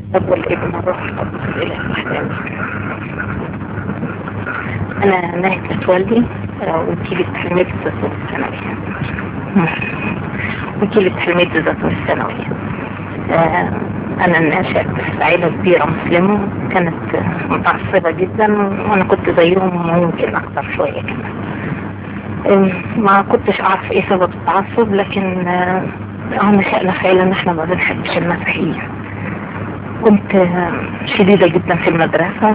الاب والابن والروح القدس الاله الوحداني انا ناهد والدي وكيلة تلميذ الزيتون الثانوية وكيلة تلميذ الزيتون الثانوية انا ناشئت في عائلة كبيرة مسلمة كانت متعصبة جدا وانا كنت زيهم ويمكن اكتر شوية كمان ما كنتش اعرف ايه سبب التعصب لكن اه نشأنا في عائلة ان احنا ما بنحبش المسيحية كنت شديدة جدا في المدرسة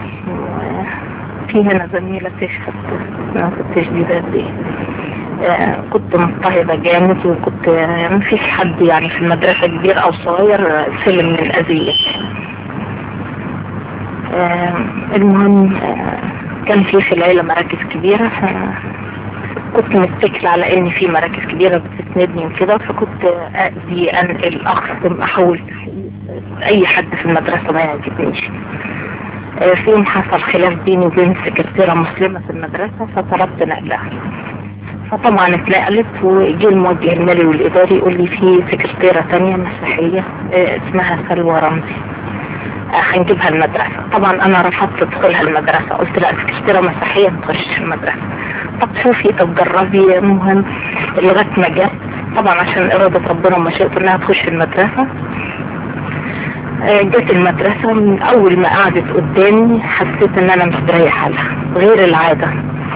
في هنا زميلة تشهد ناس التشديدات دي آه كنت مضطهدة جامد وكنت ما فيش حد يعني في المدرسة كبير او صغير سلم من اذيتي آه المهم آه كان في في العيلة مراكز كبيرة كنت متكل على ان في مراكز كبيرة بتسندني وكده فكنت اذي انقل اخصم احول اي حد في المدرسة ما يعجبنيش في يوم حصل خلاف بيني وبين سكرتيرة مسلمة في المدرسة فطلبت نقلها فطبعا اتنقلت وجي الموجه المالي والاداري يقول لي في سكرتيرة تانية مسيحية اسمها سلوى رمزي هنجيبها المدرسة طبعا انا رفضت ادخلها المدرسة قلت لا سكرتيرة مسيحية ما تخشش المدرسة طب شوفي طب جربي المهم لغاية ما جت طبعا عشان ارادة ربنا وما شئت انها تخش المدرسة جت المدرسة من اول ما قعدت قدامي حسيت ان انا مستريحة لها غير العادة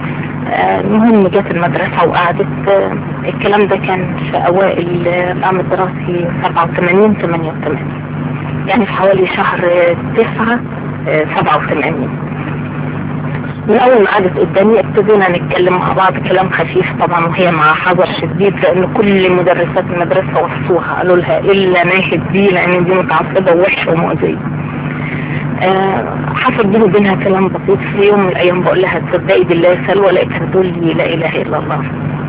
المهم جت المدرسة وقعدت الكلام ده كان في اوائل العام الدراسي 87 88 يعني في حوالي شهر 9 87 من اول ما قعدت قدامي ابتدينا نتكلم مع بعض كلام خفيف طبعا وهي مع حذر شديد لان كل مدرسات المدرسة وصوها قالوا لها الا ناهد دي لان دي متعصبة ووحشة ومؤذية أه حصل بيني وبينها كلام بسيط في يوم من الايام بقول لها تصدقي بالله يا سلوى لقيتها تقول لي لا اله الا الله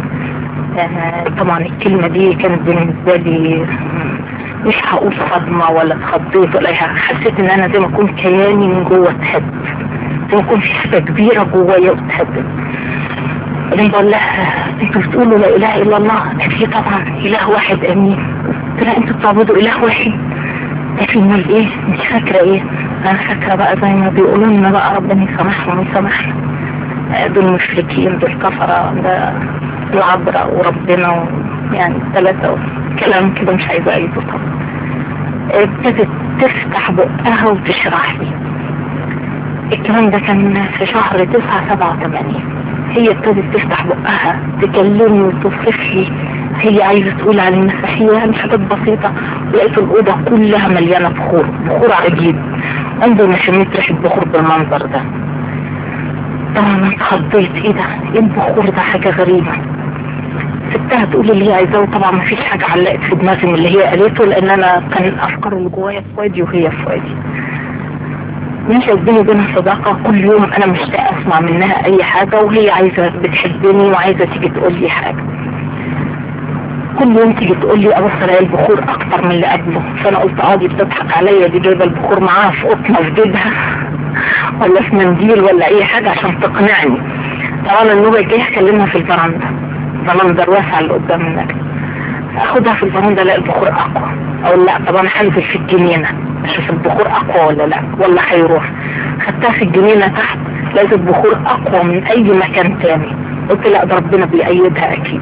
أه طبعا الكلمة دي كانت بالنسبة لي مش هقول صدمة ولا اتخضيت ولا حسيت ان انا زي ما اكون كياني من جوه اتهد زي ما اكون في حاجة كبيرة جوايا واتهدت بعدين بقول لها انتوا بتقولوا لا اله الا الله قالت لي طبعا اله واحد امين قلت لها انتوا بتعبدوا اله واحد قالت لي امال ايه مش فاكرة ايه انا فاكرة بقى زي ما بيقولوا لنا بقى ربنا يسامحهم ويسامحنا دول مشركين دول كفرة ده العبرة وربنا يعني ثلاثة كلام كده مش عايزة ايده طبعا ابتدت تفتح بقها وتشرح لي الكلام ده كان في شهر تسعة سبعة وثمانين هي ابتدت تفتح بقها تكلمني وتوصف لي هي عايزة تقول عن المسيحية يعني حاجات بسيطة لقيت الأوضة كلها مليانة بخور بخور عجيب عمري ما شميت ريحة بخور بالمنظر ده طبعا اتخضيت ايه ده ايه البخور ده حاجة غريبة سبتها تقول اللي هي عايزاه وطبعا ما فيش حاجة علقت في دماغي من اللي هي قالته لان انا كان الافكار اللي جوايا في وادي وهي في وادي نشأت بيني وبينها صداقة كل يوم انا مشتاقة اسمع منها اي حاجة وهي عايزة بتحبني وعايزة تيجي تقول لي حاجة كل يوم تيجي تقول لي ابص الاقي البخور اكتر من اللي قبله فانا قلت اه دي بتضحك عليا دي جايبه البخور معاها في قطنه في جيبها ولا في منديل ولا اي حاجه عشان تقنعني طبعا النوبه جاي اكلمها في الفرندا فرندا الواسعه اللي قدام النجم اخدها في الفرندا الاقي البخور اقوى اقول لا طب انا هنزل في الجنينه اشوف البخور اقوى ولا لا ولا هيروح خدتها في الجنينه تحت لقيت البخور اقوى من اي مكان تاني قلت لا ده ربنا بيأيدها اكيد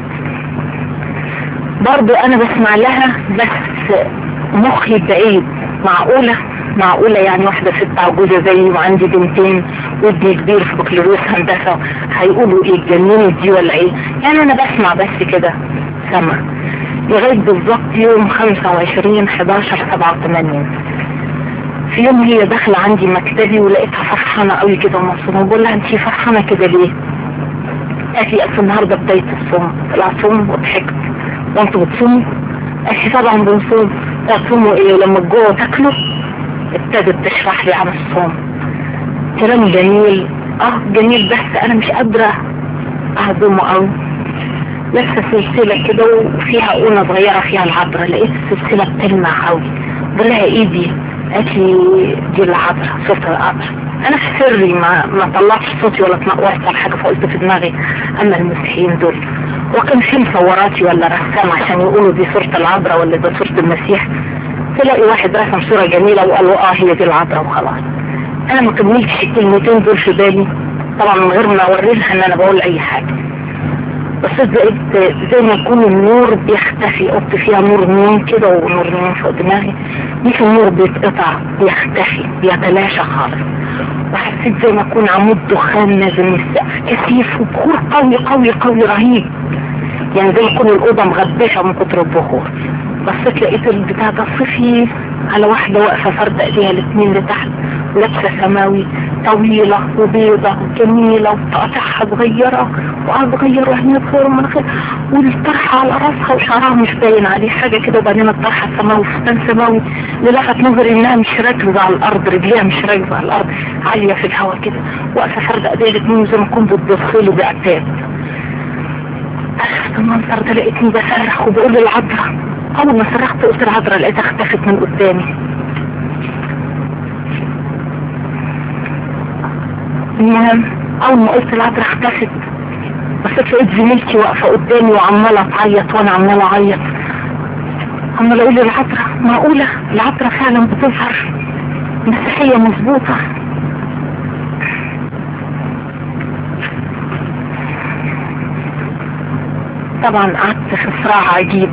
برضو انا بسمع لها بس مخي بعيد معقولة معقولة يعني واحدة ست عجوزة زيي وعندي بنتين ودي كبير في بكالوريوس هندسة هيقولوا ايه اتجننت دي ولا ايه يعني انا بسمع بس كده سمع لغاية بالظبط يوم 25 11 87 في يوم هي داخلة عندي مكتبي ولقيتها فرحانة قوي كده ومبسوطة بقول لها انتي فرحانة كده ليه؟ قالت لي اصل النهارده بداية الصوم طلع صوم وضحكت وانتوا بتصوموا احي طبعا بنصوم تصوموا ايه ولما جوه تاكلوا ابتدت تشرح لي عن الصوم كلام جميل اه جميل بس انا مش قادرة اهضمه قوي لسه سلسلة كده وفيها قونة صغيرة فيها العذرة لقيت السلسلة بتلمع قوي بقول لها ايه دي قالت لي دي العذرة صوت العذرة انا في سري ما ما طلعتش صوتي ولا اتنقرت على حاجة فقلت في دماغي اما المسيحيين دول وكان في مصوراتي ولا رسام عشان يقولوا دي صورة العذراء ولا ده صورة المسيح تلاقي واحد رسم صورة جميلة وقال له اه هي دي العذراء وخلاص انا ما كملتش الكلمتين دول في بالي طبعا من غير ما اوري لها ان انا بقول اي حاجة بس بقيت زي ما يكون النور بيختفي قلت فيها نور نيون كده ونور نيون فوق دماغي مش النور بيتقطع بيختفي بيتلاشى خالص وحسيت زي ما يكون عمود دخان نازل من السقف كثيف وبخور قوي قوي قوي رهيب يعني زي ما يكون الأوضة مغبشة من كتر البخور بصيت لقيت البتاع ده صفي على واحدة واقفة فرد ايديها الاتنين لتحت ولابسة سماوي طويلة وبيضة جميلة وتقطعها صغيرة وقعد صغير وهي صغيرة مناخير والطرحة على راسها وشعرها مش باين عليه حاجة كده وبعدين الطرحة سماوي فستان سماوي للفت نظري انها مش راكبة على الارض رجليها مش راكبة على الارض عالية في الهواء كده واقفة فرد ايديها الاتنين زي ما كنت بتبصيله بعتاب عرفت المنظر ده لقيتني بصرخ وبقول للعذراء اول ما صرخت قلت العذراء لقيتها اختفت من قدامي المهم اول ما قلت العذراء اختفت بصيت لقيت زميلتي واقفه قدامي وعماله تعيط وانا عماله اعيط عماله اقول للعذراء معقوله العذراء فعلا بتظهر مسيحيه مظبوطه طبعا قعدت في صراع عجيب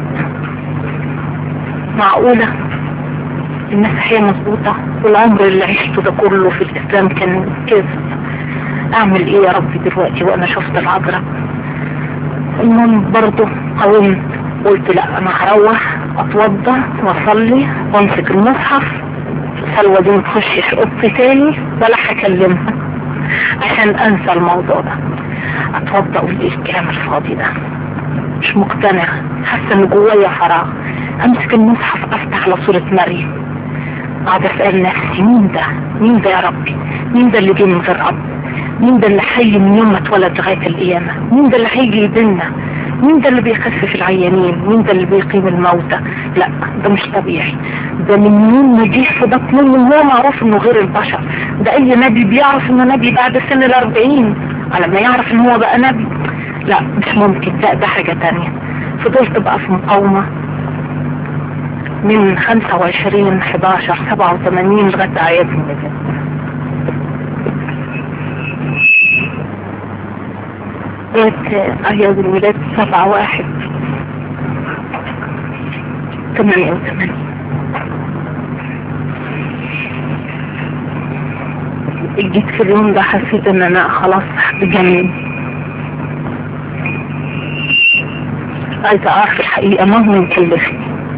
معقولة المسيحية مظبوطة والعمر اللي عشته ده كله في الإسلام كان كذب أعمل إيه يا ربي دلوقتي وأنا شفت العذراء المهم برضه قومت قلت لا أنا هروح أتوضى وأصلي وأمسك المصحف سلوى دي متخشش أوضتي تاني ولا هكلمها عشان أنسى الموضوع ده أتوضى أقول إيه الكلام الفاضي ده مش مقتنعة حاسة ان جوايا فراغ امسك المصحف افتح على صورة مريم اقعد اسأل نفسي مين ده مين ده يا ربي مين ده اللي جه من غير اب مين ده اللي حي من يوم ما اتولد لغاية القيامة مين ده اللي هيجي يدلنا مين ده اللي بيخفف العيانين مين ده اللي بيقيم الموتى لا ده مش طبيعي ده من يوم ما جه في بطن امه هو معروف انه غير البشر ده اي نبي بيعرف انه نبي بعد سن الاربعين على ما يعرف ان هو بقى نبي لا مش ممكن لا ده حاجة تانية فضلت بقى في مقاومة من 25 11 87 لغاية عياد الميلاد جت عياد الميلاد 7 واحد 88 جيت في اليوم ده حسيت ان انا خلاص بجنن عايزة اعرف الحقيقة ما هو مكلفني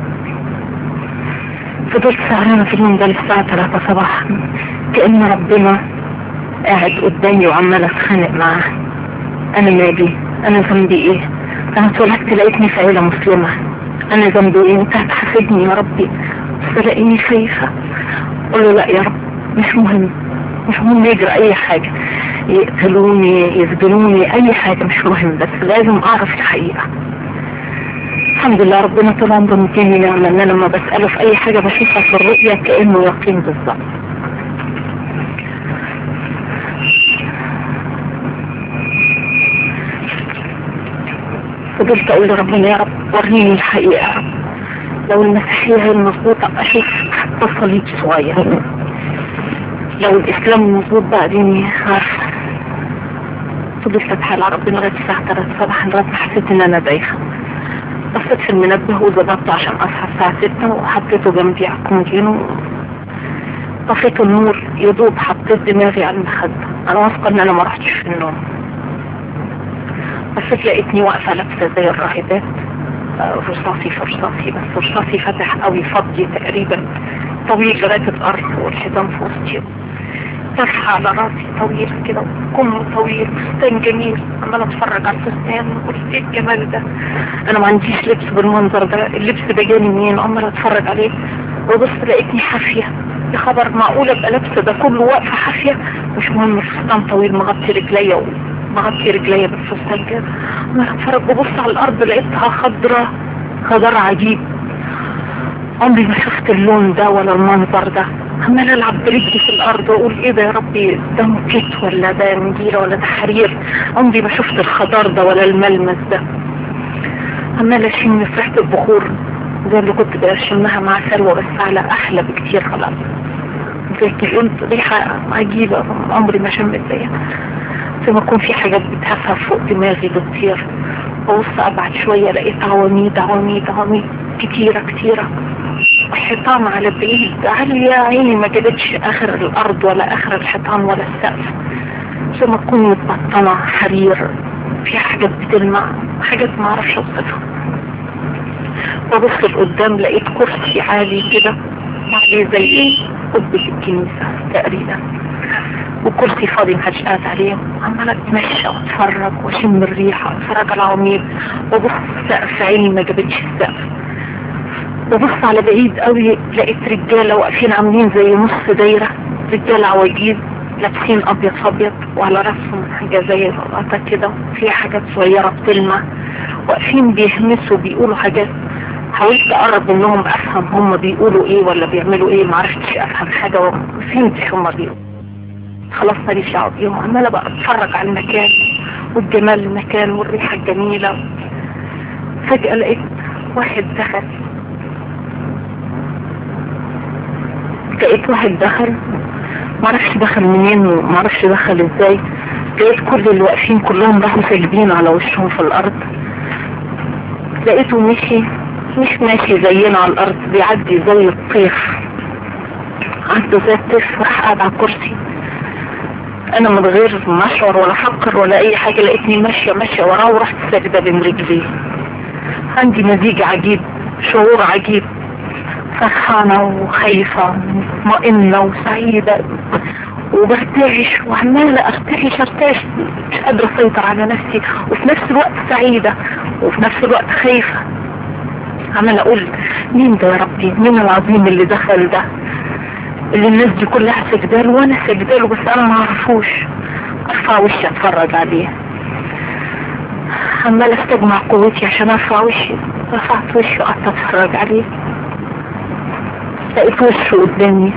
فضلت سهرانة في اليوم ده للساعة 3 صباحا كأن ربنا قاعد قدامي وعمال اتخانق معاه انا مالي انا ذنبي ايه انا اتولدت لقيتني في عيلة مسلمة انا ذنبي ايه انت هتحاسبني يا ربي بس لقيني خايفة قول له لا يا رب مش مهم مش مهم يجرى اي حاجة يقتلوني يسجنوني اي حاجة مش مهم بس لازم اعرف الحقيقة الحمد لله ربنا طول عمره مديني نعمة ان انا لما بسأله في اي حاجة بشوفها في الرؤية كأنه يقين بالظبط فضلت اقول لربنا يا رب وريني الحقيقة يا رب لو المسيحية هي المظبوطة اشوف حتى صليب صغير لو الاسلام مظبوط بعدين عارفة فضلت اتحايل على ربنا لغاية الساعة 3 صباحا لغاية ما حسيت ان انا دايخة بصيت في المنبه وظبطته عشان اصحى الساعة 6 وحطيته جنبي على الكومودينو طفيت النور يدوب حطيت دماغي على المخدة انا واثقة ان انا ما رحتش في النوم بصيت لقيتني واقفة لابسة زي الراهبات رصاصي في رصاصي بس رصاصي فتح قوي فضي تقريبا طويل لغاية الارض والحزام في وسطي طرحة على راسي طويل كده وكم طويل فستان جميل عمال اتفرج على الفستان وقلت ايه الجمال ده انا ما عنديش لبس بالمنظر ده اللبس ده جاني منين عمال اتفرج عليه وبص لقيتني حافية يا خبر معقولة ابقى لابسة ده كله واقفة حافية مش مهم الفستان طويل مغطي رجليا مغطي رجليا بالفستان كده عمال اتفرج ببص على الارض لقيتها خضرة خضر عجيب عمري ما شفت اللون ده ولا المنظر ده عمال العب برجلي في الارض واقول ايه ده يا ربي ده موكيت ولا ده نجيله ولا ده حرير عمري ما شفت الخضار ده ولا الملمس ده عمال اشم في ريحه البخور زي اللي كنت بشمها مع سلوى بس على احلى بكتير خلاص زي ما قلت ريحة عجيبة عمري ما شمت زيها زي ما يكون في حاجات بتهفف فوق دماغي بتطير ببص ابعد شوية لقيت عواميد عواميد عواميد كتيرة كتيرة حيطان على بعيد عالية عيني ما جابتش اخر الارض ولا اخر الحيطان ولا السقف زي ما تكون متبطنة حرير في حاجات بتلمع حاجات ما اعرفش اوصفها ببص لقدام لقيت كرسي عالي كده عليه زي ايه قبة الكنيسة تقريبا وكرسي فاضي محدش قاعد عليه عمال اتمشى واتفرج واشم الريحة واتفرج على العواميد وابص السقف عيني ما جابتش السقف وبص على بعيد قوي لقيت رجالة واقفين عاملين زي نص دايرة رجالة عواجيز لابسين ابيض فابيض وعلى راسهم حاجة زي الغطا كده في حاجات صغيرة بتلمع واقفين بيهمسوا بيقولوا حاجات حاولت اقرب منهم افهم هم بيقولوا ايه ولا بيعملوا ايه معرفتش افهم حاجة وما فهمتش هم بيقولوا خلاص ماليش دعوه بيهم عمالة بقى اتفرج على المكان والجمال المكان والريحة الجميلة فجأة لقيت واحد دخل لقيت واحد دخل معرفش دخل منين ومعرفش دخل ازاي لقيت كل اللي واقفين كلهم راحوا ساجدين على وشهم في الارض لقيته مشي مش ماشي زينا على الارض بيعدي زي الطيف عنده زي الطيف راح قاعد على الكرسي انا من غير ما اشعر ولا افكر ولا اي حاجة لقيتني ماشية ماشية وراه ورحت ساجدة بين رجلي عندي مزيج عجيب شعور عجيب فرحانة وخايفة مطمئنة وسعيدة وبرتعش وعمالة ارتعش ارتعش مش قادرة اسيطر على نفسي وفي نفس الوقت سعيدة وفي نفس الوقت خايفة عمالة اقول مين ده يا ربي مين العظيم اللي دخل ده اللي الناس دي كلها سجداله وانا سجداله بس انا ما اعرفوش ارفع وشي اتفرج عليه عمالة استجمع قوتي عشان ارفع وشي رفعت وشي وقعدت اتفرج عليه لقيت وشه قدامي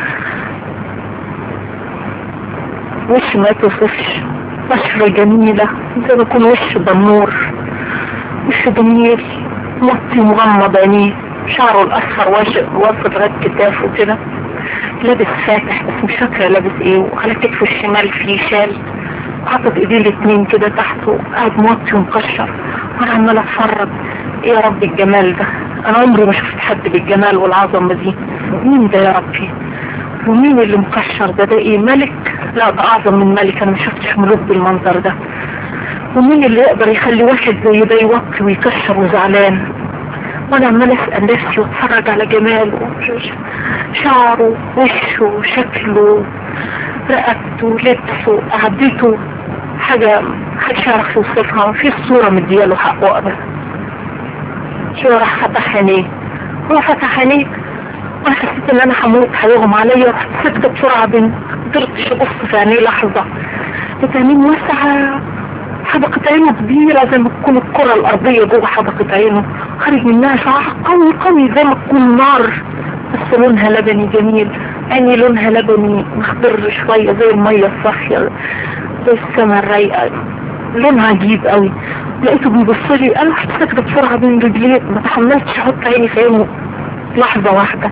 وش ما توصفش بشرة جميلة زي ما يكون وش بنور وش جميل مطي مغمض عينيه شعره الاصفر واصل لغايه كتافه كده لابس فاتح بس مش فاكره لابس ايه وعلى كتفه الشمال فيه شال حاطط ايديه الاتنين كده تحته قاعد موطي ومكشر وانا عمال اتفرج ايه يا رب الجمال ده انا عمري ما شفت حد بالجمال والعظمه دي مين ده يا ربي ومين اللي مكشر ده ده ايه ملك لا ده اعظم من ملك انا ما شفتش ملوك بالمنظر ده ومين اللي يقدر يخلي واحد زي ده يوطي ويكشر وزعلان وانا عمال اسال نفسي واتفرج على جماله شعره وشه شكله رقبته لبسه قعدته حاجة محدش يعرف يوصفها في الصورة مدياله حقه ابدا شو راح فتح عينيه هو فتح عينيه وانا حسيت ان انا هموت هيغم عليا رحت سكتة بسرعة بين قدرتش ابص في عينيه لحظة لقيت عينيه واسعة حدقة عينه كبيرة زي ما تكون الكرة الأرضية جوه حدقة عينه خارج منها شعاع قوي قوي زي ما تكون نار بس لونها لبني جميل عيني لونها لبني مخضر شوية زي المية الصافية زي السما الرايقة لونها عجيب قوي لقيته بيبص لي انا رحت ساكتة بسرعة بين رجليه ما تحملتش احط عيني في عينه لحظة واحدة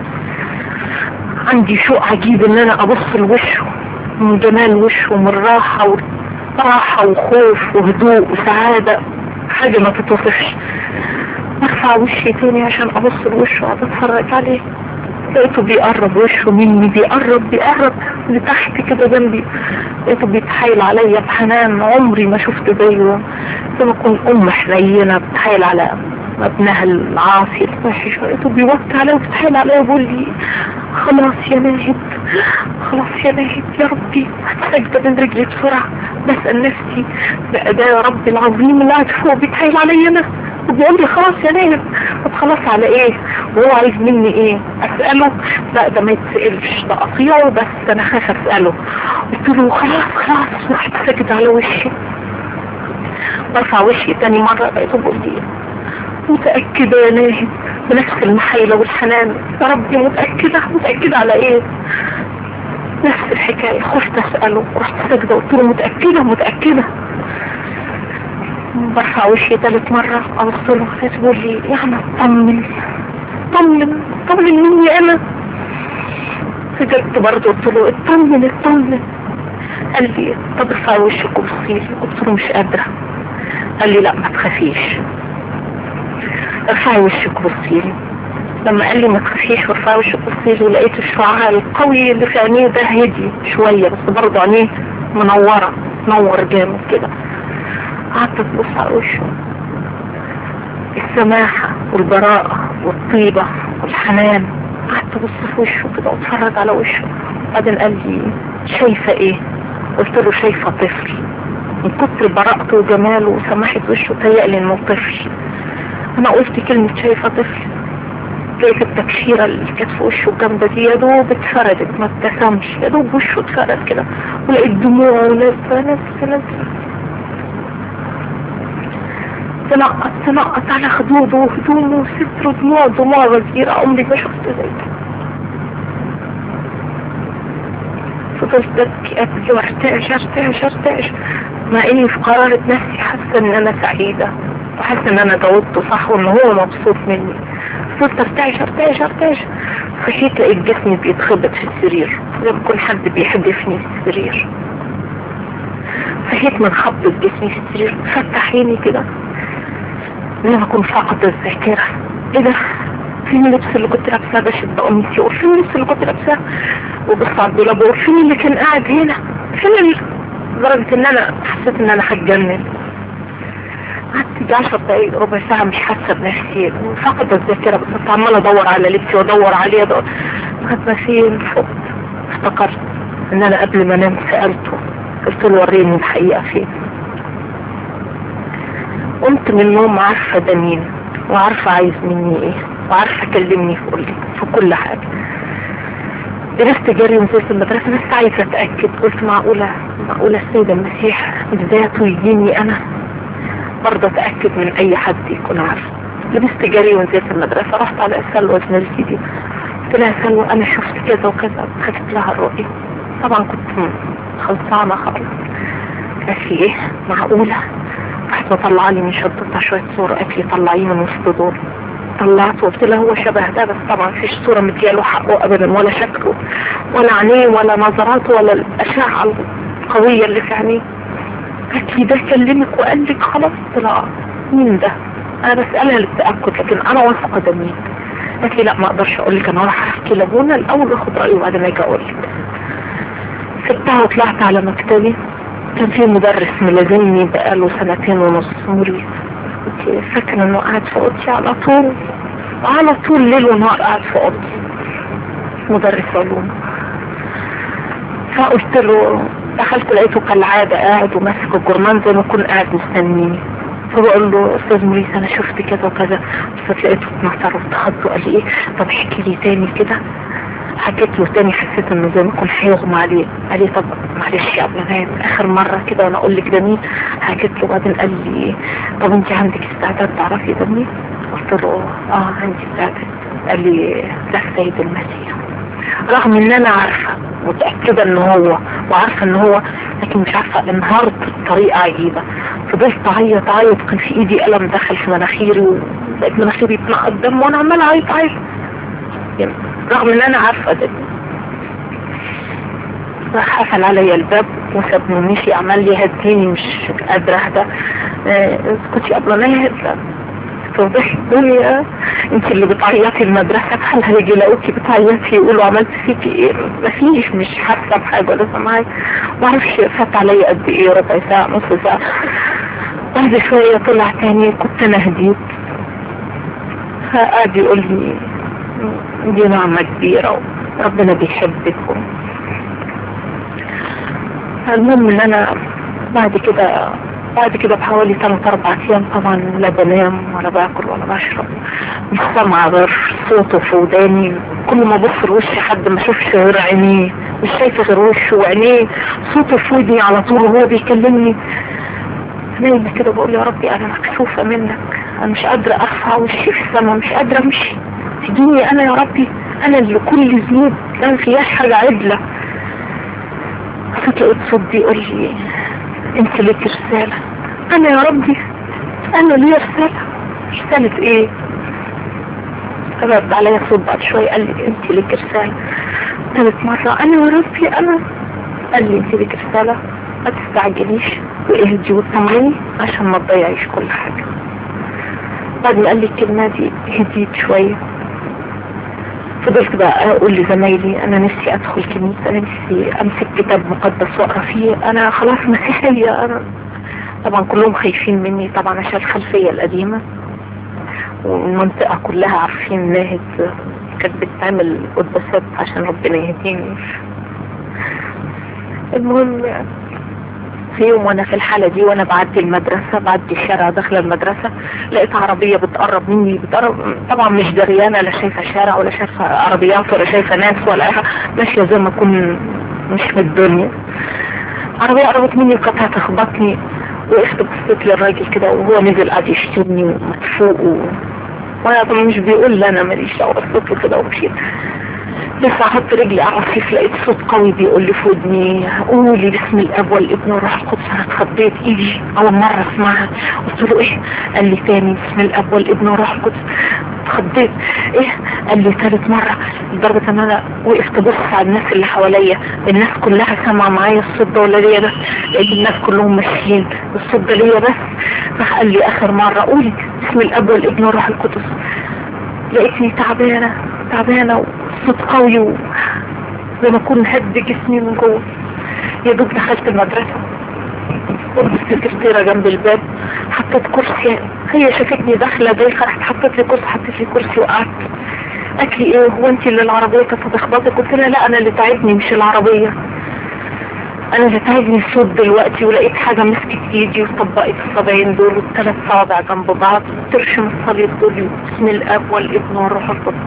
عندي شوق عجيب ان انا ابص لوشه من جمال وشه من راحة راحة وخوف وهدوء وسعادة حاجة ما تتوصفش ارفع وشي تاني عشان ابص لوشه وقعد اتفرج عليه لقيته بيقرب وشه مني بيقرب بيقرب لتحت كده جنبي لقيته بيتحايل عليا بحنان عمري ما شفت زيه زي ما اكون ام حنينه بتحايل على ابنها العاصي الوحش لقيته بيوطي عليا وبيتحايل عليا وبيقول لي خلاص يا ناهد خلاص يا ناهد يا ربي سجدة بين رجلي بسرعة بسأل نفسي بقى ده يا ربي العظيم اللي قاعد فوق بيتحايل عليا انا وبيقول لي خلاص يا ناهد طب خلاص على ايه وهو عايز مني ايه اسأله لا ده ما يتسألش ده اطيعه بس انا خايف اسأله قلت له خلاص خلاص رحت ساكت على وشي برفع وشي تاني مرة لقيته بيقول لي متأكدة يا ناهد بنفس المحايلة والحنان يا ربي متأكدة متأكدة على ايه نفس الحكاية خفت اسأله رحت ساجدة قلت له متأكدة متأكدة برفع وشي تالت مرة ابص له بيقول لي يعني اطمن اطمن اطمن مني انا فجأت برضه قلت له اطمن اطمن قال لي طب ارفعي وشك وبصيلي قلت له مش قادرة قال لي لا ما تخافيش ارفعي وشك وبصيلي لما قال لي ما تخافيش وارفعي وشك وبصيلي لقيت الشعاع القوي اللي في عينيه ده هدي شوية بس برضه عينيه منورة نور جامد كده قعدت تبص على وشه السماحة والبراءة والطيبة والحنان قعدت ابص في وشه كده واتفرج على وشه بعدين قال لي شايفة ايه قلت له شايفة طفل من كتر براءته وجماله وسماحة وشه تهيألي انه طفل انا قلت كلمة شايفة طفل لقيت التكشيرة اللي كانت في وشه الجامدة دي يا دوب اتفردت ما ابتسمش يا دوب وشه اتفرد كده ولقيت دموعه نازلة نازلة نازلة تنقط تنقط على خدوده وهدومه وستره دموع دموع غزيرة عمري ما شفت زي كده فضلت ابكي ابكي وارتعش ارتعش ارتعش مع اني في قرارة نفسي حاسة ان انا سعيدة وحاسة ان انا جاوبته صح وان هو مبسوط مني فضلت ارتعش ارتعش ارتعش صحيت لقيت جسمي بيتخبط في السرير زي ما يكون حد بيحدفني في السرير صحيت من خبط جسمي في السرير فتح عيني كده ان انا اكون فاقد الذاكرة ايه ده فين اللبس اللي كنت لابساه بشد قميصي وفين اللبس اللي كنت لابساه وبص على الدولاب وفين اللي كان قاعد هنا فين اللي لدرجة ان انا حسيت ان انا هتجنن قعدت يجي 10 دقايق ربع ساعة مش حاسة بنفسي فقد الذاكرة بس كنت عمالة ادور على لبسي وادور عليه ادور لغاية ما فين فقت افتكرت ان انا قبل ما انام سألته قلت له وريني الحقيقة فين قمت من النوم عارفة ده مين وعارفة عايز مني ايه وعارفة كلمني في كل في كل حاجة درست جري ونزلت المدرسة بس عايزة اتأكد قلت معقولة معقولة السيد المسيح بذاته يجيني انا برضه اتأكد من اي حد يكون عارف لبست جري ونزلت المدرسة رحت على سلوى زميلتي دي قلت لها سلوى انا شفت كذا وكذا حكيت لها الرؤية طبعا كنت خلصانة خالص قالت لي ايه معقولة راحت مطلعة لي من شنطتها شوية صور قالت لي طلعيه من وسط دول طلعته وقلت لها هو شبه ده بس طبعا فيش صورة مدياله حقه ابدا ولا شكله ولا عينيه ولا نظراته ولا الاشعة القوية اللي في عينيه قالت لي ده كلمك وقال لك خلاص طلع مين ده انا بسألها للتأكد لكن انا واثقة ده مين قالت لي لا ما اقدرش اقول لك انا راح احكي لابونا الاول واخد رايه وبعدين اجي اقول لك سبتها وطلعت على مكتبي كان في مدرس ملازمني بقاله سنتين ونص مريض كنت فاكرة انه قاعد في اوضتي على طول على طول ليل ونهار قاعد في اوضتي مدرس علوم فقلت له دخلت لقيته كالعادة قاعد وماسك الجرمان زي ما يكون قاعد مستنيني فبقول له استاذ موريس انا شفت كذا وكذا بس لقيته اتنطر واتخض وقال لي ايه طب احكي لي تاني كده حكيت له تاني حسيت انه زي ما يكون هيغمى عليه قال لي طب معلش يا ابن نايم اخر مرة كده وانا اقول لك ده مين حكيت له بعدين قال لي طب انت عندك استعداد تعرفي ده مين قلت له اه عندي استعداد قال لي ده السيد المسيح رغم ان انا عارفة متأكدة ان هو وعارفة ان هو لكن مش عارفة انهارت بطريقة عجيبة فضلت اعيط اعيط كان في ايدي قلم دخل في مناخيري وبقيت مناخيري بتنقط دم وانا عمال اعيط اعيط يعني رغم ان انا عارفة ده راح قفل عليا الباب وسابني ومشي عمل لي هديني مش قادرة اهدى اسكتي قبل ما يهدى توضح الدنيا انت اللي بتعيطي المدرسة بحال هيجي يلاقوكي بتعيطي يقولوا عملت فيكي ايه مفيش مش حاسة بحاجة ولا سامعاك معرفش فات عليا قد ايه ربع ساعة نص ساعة بعد شوية طلع تاني كنت انا هديت فقعد يقول لي دي نعمة كبيرة وربنا بيحبك المهم ان انا بعد كده بعد كده بحوالي ثلاث اربع ايام طبعا لا بنام ولا باكل ولا بشرب مش سامعة غير صوته في وداني كل ما ابص لوشي حد ما اشوفش غير عينيه مش شايفه غير وشه وعينيه صوته في ودني على طول وهو بيكلمني نايمة كده بقول يا ربي انا مكسوفة منك انا مش قادرة ارفع وشي في السما مش قادرة امشي تجيني انا يا ربي انا اللي كل ذنوب لا ما فيهاش حاجة عدلة فلقيت صوت بيقول لي انت ليك رسالة انا يا ربي انا لي رسالة رسالة ايه رد عليا صوت بعد شوية قال لي انت لك رسالة ثالث مرة انا يا ربي انا قال لي انت لك رسالة ما تستعجليش واهدي وطمني عشان ما تضيعيش كل حاجة بعد ما قال لي الكلمة دي هديت شوية فضلت بقى اقول لزمايلي انا نفسي ادخل كنيسة انا نفسي امسك كتاب مقدس واقرا فيه انا خلاص مسيحية انا طبعا كلهم خايفين مني طبعا عشان الخلفية القديمة والمنطقة كلها عارفين ناهد كانت بتعمل قداسات عشان ربنا يهديني المهم في يوم وانا في الحالة دي وانا بعدي المدرسة بعدي الشارع داخل المدرسة لقيت عربية بتقرب مني بتقرب طبعا مش دريانة لا شايفة شارع ولا شايفة عربيات ولا شايفة ناس ولا حاجة ماشية زي ما اكون مش في الدنيا عربية قربت مني وكانت هتخبطني وقفت بصيت للراجل كده وهو نزل قاعد يشتمني ومدفوق و... وانا طبعا مش بيقول لي انا ماليش دعوه بصيت له كده ومشيت لسه احط رجلي على الرصيف لقيت صوت قوي بيقول لي في ودني قولي باسم الاب والابن والروح القدس انا اتخضيت ايدي اول مره اسمعها قلت له ايه قال لي تاني باسم الاب والابن والروح القدس اتخضيت ايه قال لي ثالث مره لدرجه ان انا وقفت ابص على الناس اللي حواليا الناس كلها سامعه معايا الصوت ده ولا ليا بس لقيت الناس كلهم ماشيين الصوت ده ليا بس راح قال لي اخر مره قولي باسم الاب والابن والروح القدس لقيتني تعبانه تعبانه صوت قوي و... زي ما اكون هد جسمي من جوه يا دوب دخلت المدرسة قلت السكرتيرة جنب الباب حطيت كرسي هي شافتني داخلة دايخة راحت حطت لي كرسي حطت لي كرسي وقعدت قالت لي ايه هو انت اللي العربية كانت هتخبطك قلت لها لا انا اللي تعبني مش العربية انا اللي تعبني الصوت دلوقتي ولقيت حاجة مسكت ايدي وطبقت الصبعين دول والثلاث صوابع جنب بعض ترشم الصليب دول بسم الاب والابن والروح القدس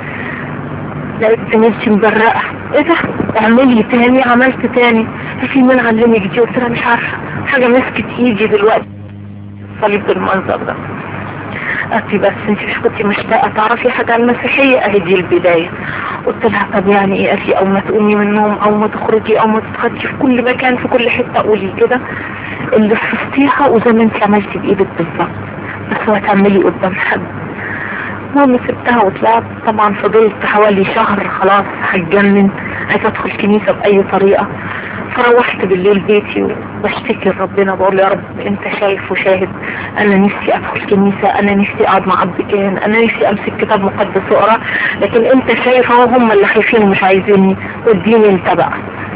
لقيت نفسي مبرقة ايه ده اعملي تاني عملت تاني في مين علمك دي قلت لها مش عارفة حاجة مسكت ايدي دلوقتي صليب بالمنظر ده قالت لي بس انت مش كنت مشتاقة تعرفي حاجة عن المسيحية اهي دي البداية قلت لها طب يعني ايه قالت لي او ما تقومي من النوم او ما تخرجي او ما تتخدي في كل مكان في كل حتة قولي كده اللي شفتيها وزي ما انت عملتي بايدك بالظبط بس هو تعملي قدام حد المهم سبتها وطلعت طبعا فضلت حوالي شهر خلاص هتجنن عايزه ادخل كنيسه باي طريقه فروحت بالليل بيتي وبشتكي لربنا بقول يا رب انت شايف وشاهد انا نفسي ادخل كنيسه انا نفسي اقعد مع اب كاهن انا نفسي امسك كتاب مقدس واقرا لكن انت شايف اهو هم اللي خايفين ومش عايزيني واديني انت بقى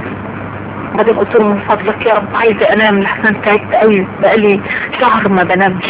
بعدين قلت له من فضلك يا رب عايزه انام لحسن تعبت قوي بقالي شهر ما بنامش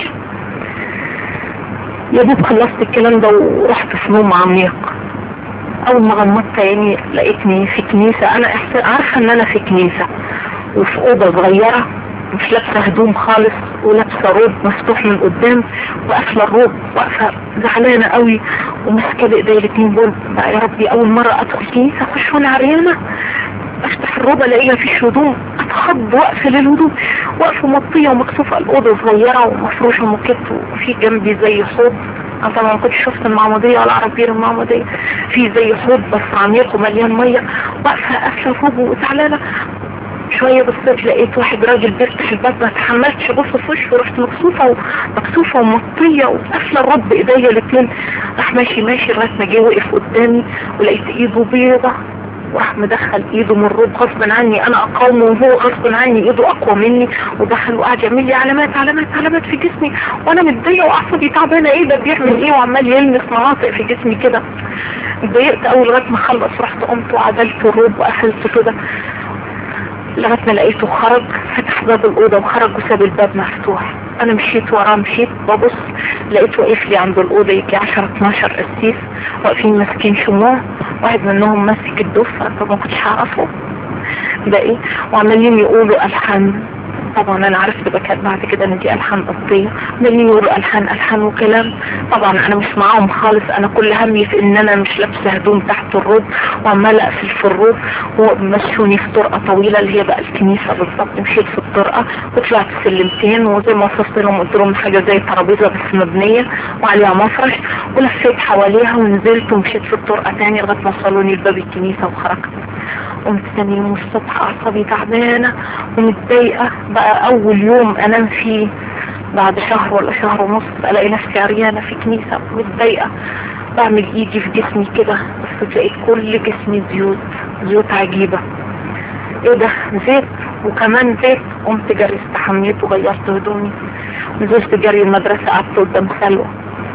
يا دوب خلصت الكلام ده ورحت في نوم عميق اول ما غمضت عيني لقيتني في كنيسة انا عارفة ان انا في كنيسة وفي اوضة صغيرة مش لابسة هدوم خالص ولابسة روب مفتوح من قدام وقافلة الروب واقفة زعلانة قوي وماسكة بايديا الاتنين دول بقى يا ربي اول مرة ادخل كنيسة اخش وانا عريانة افتح الروب الاقيها مفيش هدوم اتخض واقفل الهدوم واقفة مطية ومكسوفة الاوضة صغيرة ومفروشة موكيت وفي جنبي زي حوض انا طبعا ما كنتش شفت المعمودية ولا عربية المعمودية في زي حوض بس عميق ومليان مية واقفة قافلة الروب وزعلانة شوية بصيت لقيت واحد راجل بيفتح الباب ما تحملتش ابص في وشه ورحت مكسوفة ومكسوفة ومطية وقافلة الرب ايديا الاتنين راح ماشي ماشي لغاية ما جه وقف قدامي ولقيت ايده بيضة وراح مدخل ايده من الروب غصب عني انا اقاومه وهو غصب عني ايده اقوى مني ودخل وقعد يعمل لي علامات علامات علامات في جسمي وانا متضايقه واعصابي تعبانه ايه ده بيعمل ايه وعمال يلمس مناطق في جسمي كده اتضايقت اول لغايه ما خلص رحت قمت وعدلت الروب وقفلته كده لغايه ما لقيته خرج فتح باب الاوضه وخرج وساب الباب مفتوح انا مشيت وراه مشيت ببص لقيته واقف لي عند الاوضه يجي 10 12 قسيس واقفين ماسكين شموع واحد منهم ماسك الدف طب ما كنتش هعرفه ده ايه وعمالين يقولوا الحان طبعا انا عرفت بكات بعد كده ان دي الحان قصديه عمالين يقولوا الحان الحان وكلام طبعا انا مش معاهم خالص انا كل همي في ان انا مش لابسه هدوم تحت الروب وعماله اقفل في الروب ومشوني في طرقه طويله اللي هي بقى الكنيسه بالظبط مشيت في الطرقه وطلعت سلمتين وزي ما وصفت لهم قلت لهم حاجه زي ترابيزه بس مبنيه وعليها مفرش ولفيت حواليها ونزلت ومشيت في الطرقه تاني لغايه ما وصلوني لباب الكنيسه وخرجت قمت تاني يوم الصبح اعصابي تعبانه ومتضايقه بقى اول يوم انام فيه بعد شهر ولا شهر ونص الاقي نفسي عريانه في كنيسه متضايقه بعمل ايدي في جسمي كده بس لقيت كل جسمي زيوت زيوت عجيبة ايه ده زيت وكمان زيت قمت جري استحميت وغيرت هدومي نزلت جري المدرسة قعدت قدام سلوى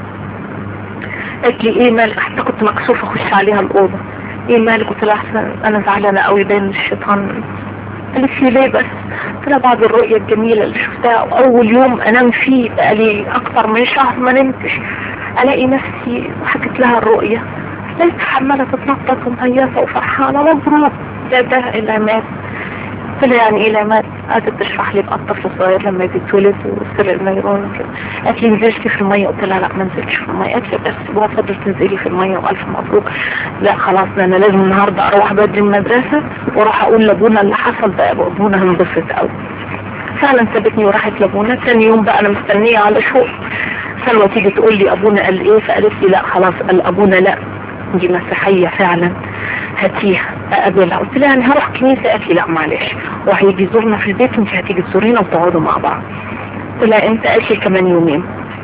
قالت لي ايه مالك حتى كنت مكسوفة اخش عليها الأوضة ايه مالك قلت لها احسن انا زعلانة قوي باين الشيطان قالت لي ليه بس قلت لها بعد الرؤية الجميلة اللي شفتها واول يوم انام فيه بقالي اكتر من شهر ما نمتش الاقي نفسي وحكت لها الرؤية لقيت عمالة تتنطط ومهيصة وفرحانة مبروك ده ده العماد قلت لها يعني ايه العماد قعدت تشرح لي بقى الطفل الصغير لما بيتولد وسر النيرون وكده قالت لي نزلت في المية قلت لها لا ما نزلتش في المية قالت لي بس هو فضل تنزلي في المية والف مبروك لا خلاص ده انا لازم النهارده اروح بدري المدرسة واروح اقول لابونا اللي حصل ده ابونا هنبسط قوي فعلا سابتني وراحت لابونا تاني يوم بقى انا مستنية على شوق سلوى تيجي تقول لي ابونا قال ايه فقالت لي لا خلاص قال ابونا لا دي مسيحية فعلا هاتيها اقابلها قلت لها انا هروح كنيسة قالت لي لا معلش وهيجي يزورنا في البيت وانت هتيجي تزورينا وتقعدوا مع بعض قلت لها انت قالت لي كمان يومين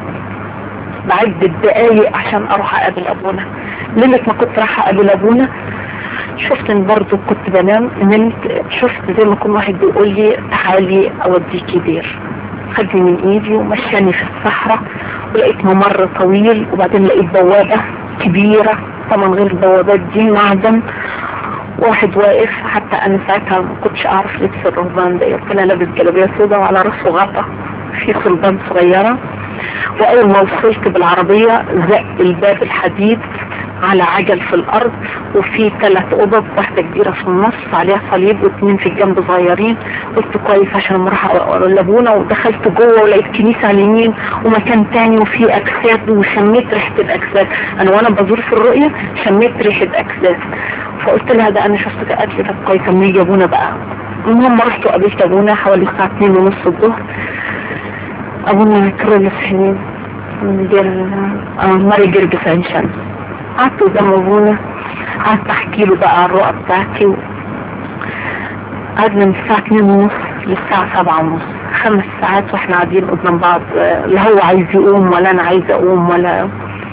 بعد الدقايق عشان اروح اقابل ابونا ليلة ما كنت رايحة اقابل ابونا شفت ان برضو كنت بنام نمت شفت زي ما كل واحد بيقول لي تعالي اوديكي دير خدني من ايدي ومشاني في الصحراء ولقيت ممر طويل وبعدين لقيت بوابة كبيرة طبعا غير البوابات دي معدن واحد واقف حتى انا ساعتها ما كنتش اعرف لبس الرهبان ده قلت لها لابس جلابيه سودا وعلى راسه غطا في صلبان صغيره واول ما وصلت بالعربيه زق الباب الحديد على عجل في الارض وفي ثلاث اوض واحده كبيره في النص عليها صليب واثنين في الجنب صغيرين قلت كويس عشان اروح لابونا ودخلت جوه ولقيت كنيسه على اليمين ومكان تاني وفي اجساد وشميت ريحه الاجساد انا وانا بزور في الرؤيه شميت ريحه اجساد فقلت لها ده انا شفت قالت لي طب كويس اما يجي ابونا بقى المهم رحت وقابلت ابونا حوالي الساعه 2 ونص الظهر ابونا كرولس حنين دير آه ماري جرجس عين شمس قعدت قدام ابونا قعدت احكي له بقى الرؤى بتاعتي و... قعدنا من الساعة 2 ونص للساعة 7 ونص خمس ساعات واحنا قاعدين قدام بعض لا هو عايز يقوم ولا انا عايزة اقوم ولا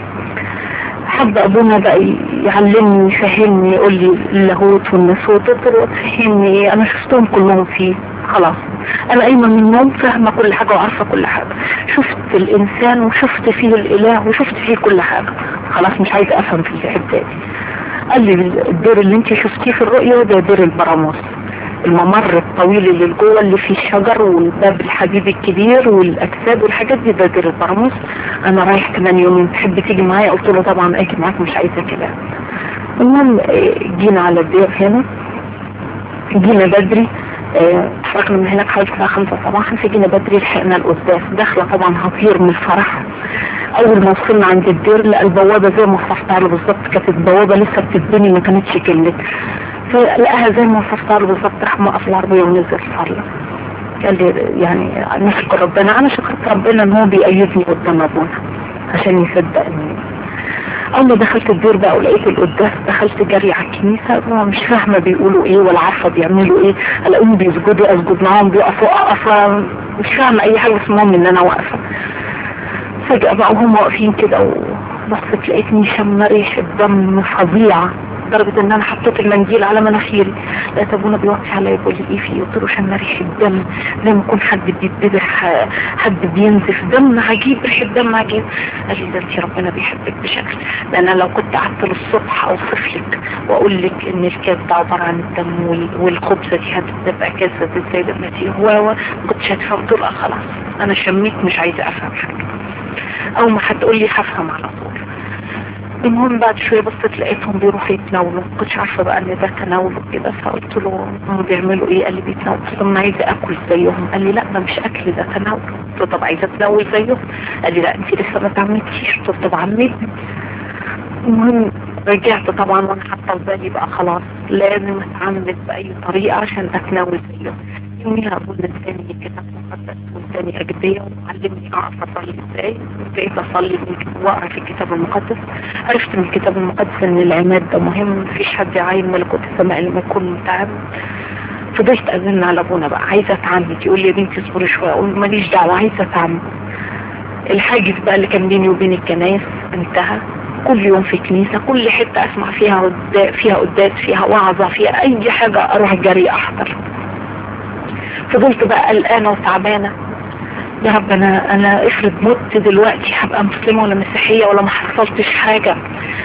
حب ابونا بقى يعلمني يفهمني يقول لي اللاهوت والناسوت قلت له تفهمني ايه انا شفتهم كلهم فيه خلاص انا قايمه من النوم فاهمه كل حاجه وعارفه كل حاجه شفت الانسان وشفت فيه الاله وشفت فيه كل حاجه خلاص مش عايزه افهم في الحته دي قال لي الدير اللي انت شفتيه في الرؤيه ده دير البراموس الممر الطويل اللي جوه اللي فيه الشجر والباب الحديد الكبير والاجساد والحاجات دي ده دير البراموس انا رايح كمان يومين تحب تيجي معايا قلت له طبعا اجي معاك مش عايزه كده المهم جينا على الدير هنا جينا بدري اتحركنا من هناك حوالي الساعة خمسة صباحا فجينا بدري لحقنا القداس داخلة طبعا هطير من الفرح اول ما وصلنا عند الدير لقى البوابة زي ما وصفتها له بالظبط كانت البوابة لسه بتتبني ما كانتش كلت فلقاها زي ما وصفتها له بالظبط راح موقف العربية ونزل صلى قال لي يعني نشكر ربنا انا شكرت ربنا ان هو بيأيدني قدام ابونا عشان يصدقني اول ما دخلت الدير بقى ولقيت القداس دخلت جري على الكنيسة مش فاهمة بيقولوا ايه ولا عارفة بيعملوا ايه الاقيهم بيسجدوا اسجد معاهم بيقفوا اقف مش فاهمة اي حاجة بس المهم ان انا واقفة فجأة بقى وهم واقفين كده وبصت لقيتني شم ريحة دم فظيعة لدرجة ان انا حطيت المنديل على مناخيري لقيت ابونا بيوطي عليا يقول لي ايه في قلت له شم ريحة دم زي ما يكون حد بيتذبح حد بينزف دم عجيب ريحة دم عجيب قال لي ده انت ربنا بيحبك بشكل لان لو كنت قعدت للصبح اوصف لك واقول لك ان الكاس ده عبارة عن الدم والخبزة دي هتبقى كاسة السيد المسيح و ما كنتش هتفهم قلت له خلاص انا شميت مش عايزة افهم حاجة او ما هتقول لي هفهم على طول المهم بعد شوية بصيت لقيتهم بيروحوا يتناولوا ما كنتش عارفة بقى ان ده تناول وكده فقلت له هم بيعملوا ايه قال لي بيتناولوا قلت له انا عايزة اكل زيهم قال لي لا ده مش اكل ده تناول قلت له طب عايزة اتناول زيهم قال لي لا انت لسه ما تعمدتيش قلت له طب عمدني المهم رجعت طبعا وانا حاطه في بالي بقى خلاص لازم اتعمد باي طريقة عشان اتناول زيهم يوميها ابونا اداني كتاب مقدس واداني اجبيه وعلمني اعرف اصلي ازاي ازاي اصلي واقرا في الكتاب المقدس عرفت من الكتاب المقدس ان العماد ده مهم مفيش حد يعين ملكوت السماء لما يكون متعب فضلت اذن على ابونا بقى عايزه اتعمد يقول لي يا بنتي اصبري شويه اقول ماليش دعوه عايزه اتعمد الحاجز بقى اللي كان بيني وبين الكنايس انتهى كل يوم في كنيسة كل حتة اسمع فيها قد- فيها قداس فيها وعظة فيها اي حاجة اروح جري احضر فضلت بقى قلقانة وتعبانة يا رب انا انا افرض مت دلوقتي هبقى مسلمة ولا مسيحية ولا ما حصلتش حاجة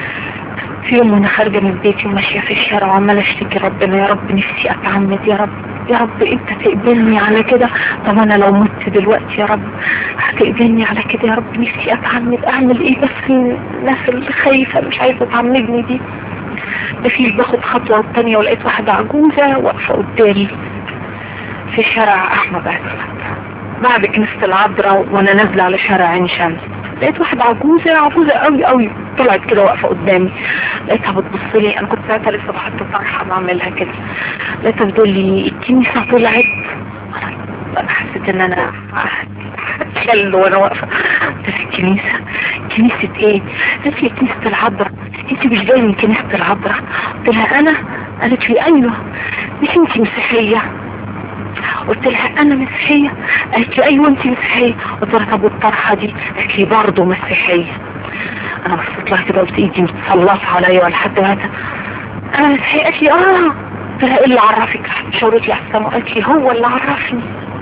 في يوم وانا خارجة من بيتي وماشية في الشارع وعمالة اشتكي ربنا يا رب نفسي اتعمد يا رب يا رب انت تقبلني على كده طب انا لو مت دلوقتي يا رب هتقبلني على كده يا رب نفسي اتعمد اعمل ايه بس الناس اللي خايفة مش عايزة تعمدني دي مفيش باخد خطوة التانية ولقيت واحدة عجوزة واقفة قدامي في شارع احمد عزت بعد كنيسة العذراء وانا نازلة على شارع عين شمس لقيت واحدة عجوزة عجوزة قوي قوي طلعت كده واقفة قدامي لقيتها بتبص لي انا كنت ساعتها لسه بحط طرحة بعملها كده لقيتها بتقول لي الكنيسة طلعت أنا حسيت ان انا هتشل وانا واقفة قلت لها الكنيسة كنيسة ايه؟ قالت لي كنيسة العذراء انت مش جاية من كنيسة العذراء قلت لها انا قالت لي ايوه مش انت مسيحية قلت لها انا مسيحية قالت لي ايوه انت مسيحية قلت لها طب والطرحة دي قالت لي برضه مسيحية انا بصيت لها كده قلت ايدي متسلطة عليا ولا حد مات انا مسيحية قالت لي اه قلت لها ايه اللي عرفك شاورت لي على السما قالت لي هو اللي عرفني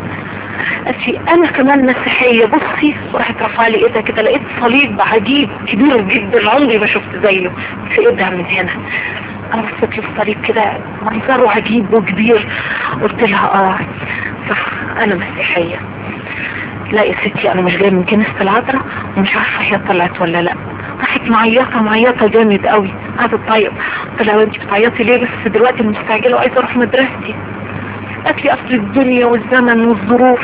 قالت لي انا كمان مسيحية بصي وراحت رفع لي ايدها كده لقيت صليب عجيب كبير جدا عمري ما شفت زيه في ايدها من هنا انا بصيت للصليب كده منظره عجيب وكبير قلت لها اه صح انا مسيحية لا يا ستي انا مش جاي من كنيسة العذراء ومش عارفة هي طلعت ولا لا راحت معيطة معيطة جامد قوي قعدت تعيط قلت لها انت بتعيطي ليه بس دلوقتي مستعجلة وعايزة اروح مدرستي قالت لي اصل الدنيا والزمن والظروف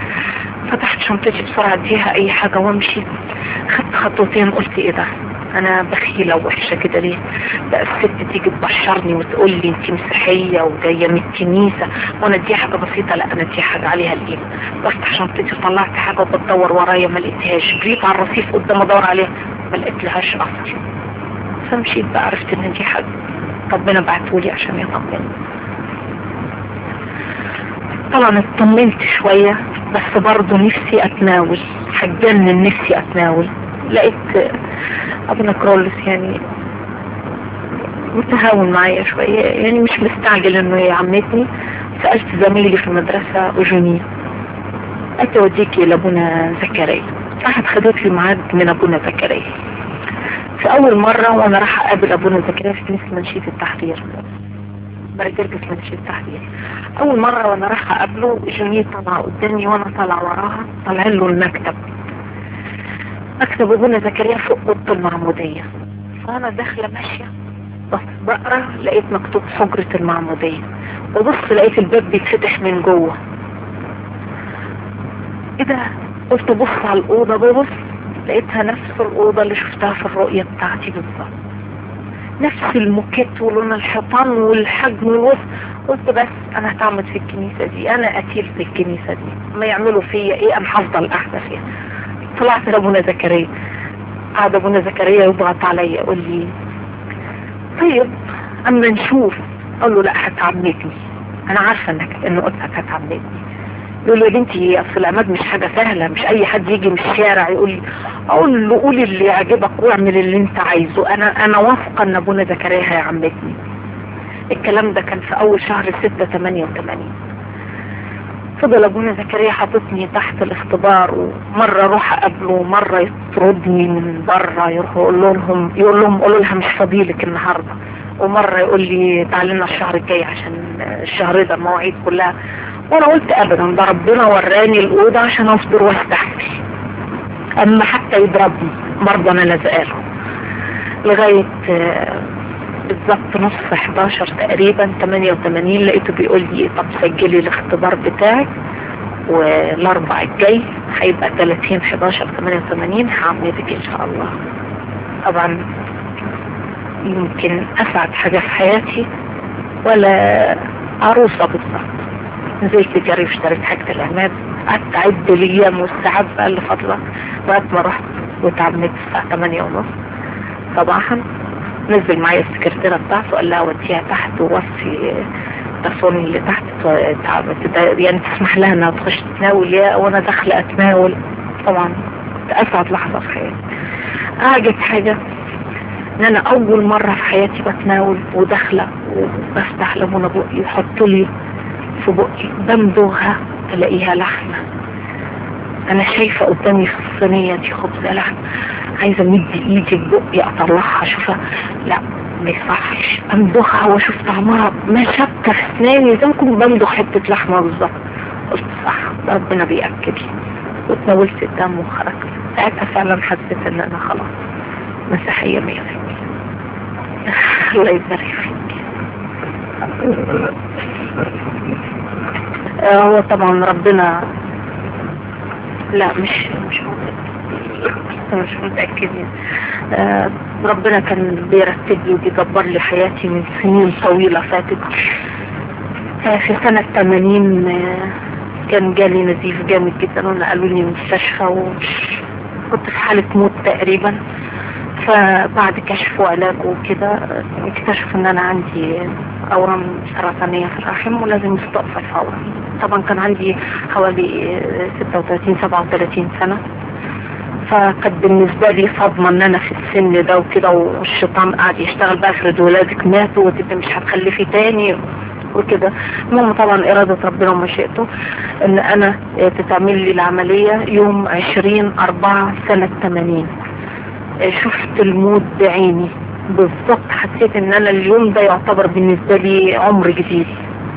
فتحت شنطتي بسرعة اديها اي حاجة وامشي خدت خطوتين قلت ايه ده انا بخيلة ووحشة كده ليه بقى الست تيجي تبشرني وتقول لي انت مسيحية وجاية من الكنيسة وانا اديها حاجة بسيطة لا انا اديها حاجة عليها القيمة بفتح شنطتي وطلعت حاجة وبتدور ورايا ما لقيتهاش جريت على الرصيف قدام ادور عليها ما لقيت لهاش اصلا فمشيت بقى عرفت ان دي حاجة ربنا بعتهولي عشان يطمني طبعا اطمنت شوية بس برضه نفسي اتناول هتجنن نفسي اتناول لقيت ابن كرولس يعني متهاون معايا شوية يعني مش مستعجل انه يعمتني سألت زميلي في المدرسة اجوني قلت اوديكي لابونا زكريا راحت خدت لي ميعاد من ابونا زكريا في اول مرة وانا راح اقابل ابونا زكريا في كنيسة منشية التحرير برجرجس منشية التحرير اول مرة وانا راح اقابله جوني طلع قدامي وانا طالع وراها طالع له المكتب مكتب ابونا زكريا فوق اوضه المعمودية فانا داخلة ماشية بس بقرا لقيت مكتوب حجرة المعمودية ببص لقيت الباب بيتفتح من جوه ايه ده قلت بص على الاوضة ببص لقيتها نفس الاوضة اللي شفتها في الرؤية بتاعتي بالظبط نفس الموكيت ولون الحيطان والحجم والوسط قلت بس انا هتعمد في الكنيسة دي انا اتيل في الكنيسة دي ما يعملوا فيا ايه انا هفضل قاعدة فيها طلعت لابونا زكريا قعد ابونا زكريا يضغط عليا يقول لي طيب اما نشوف اقول له لا هتعمدني انا عارفة انك انه قلت لك هتعمدني يقول له يا بنتي اصل العماد مش حاجة سهلة مش اي حد يجي من الشارع يقول لي اقول له قول اللي يعجبك واعمل اللي انت عايزه انا انا واثقة ان ابونا زكريا هيعمدني الكلام ده كان في اول شهر ستة تمانية وتمانين فضل ابونا زكريا حاططني تحت الاختبار ومرة اروح اقابله ومرة يطردني من بره يروح يقول لهم يقول لهم قولوا لها مش فاضيلك النهارده ومرة يقول لي تعالي لنا الشهر الجاي عشان الشهر ده المواعيد كلها وانا قلت ابدا ده ربنا وراني الاوضه عشان اصبر واستحمل اما حتى يضربني برضه انا لازقاله لغايه بالظبط نص 11 تقريبا 88 لقيته بيقول لي طب سجلي الاختبار بتاعك والاربع الجاي هيبقى 30 11 88 هعملك ان شاء الله طبعا يمكن اسعد حاجة في حياتي ولا عروسة بالظبط نزلت جري واشتريت حاجة العماد قعدت اعد الايام والساعات بقى اللي فاضلة لغاية ما رحت واتعمدت الساعة 8 ونص صباحا نزل معايا السكرتيرة بتاعته قال لها وديها تحت ووصي التصوني اللي تحت يعني تسمح لها انها تخش تتناول يا وانا داخلة اتناول طبعا كنت اسعد لحظة في حياتي اعجب حاجة ان انا اول مرة في حياتي بتناول وداخلة وبفتح ليمونة بقي يحط لي في بقي بمضغها الاقيها لحمة انا شايفة قدامي في الصينية دي خبز لحم عايزة امد ايدي في بقي اطلعها اشوفها لا ما يصحش امضغها واشوف طعمها ما شبكة في اسناني زي ما كنت بمضغ حتة لحمة بالظبط قلت صح ربنا بيأكد لي وتناولت الدم وخرجت ساعتها فعلا حسيت ان انا خلاص مسيحية مية في المية الله يبارك فيك آه، هو طبعا ربنا لا مش مش مش متأكدين آه، ربنا كان بيرتب لي وبيدبر لي حياتي من سنين طويلة فاتت آه، في سنة 80 آه، كان جالي نزيف جامد جدا ونقلوا لي مستشفى وكنت في حالة موت تقريبا فبعد كشف وعلاج وكده اكتشفوا ان انا عندي اورام سرطانية في الرحم ولازم استأصل فورا طبعا كان عندي حوالي 36 37 سنة فكانت بالنسبة لي صدمة ان انا في السن ده وكده والشيطان قاعد يشتغل بقى افرض ولادك ماتوا وتبقى مش هتخلفي تاني وكده المهم طبعا ارادة ربنا ومشيئته ان انا تتعمل لي العملية يوم 20 4 سنة 80 شفت الموت بعيني بالظبط حسيت ان انا اليوم ده يعتبر بالنسبة لي عمر جديد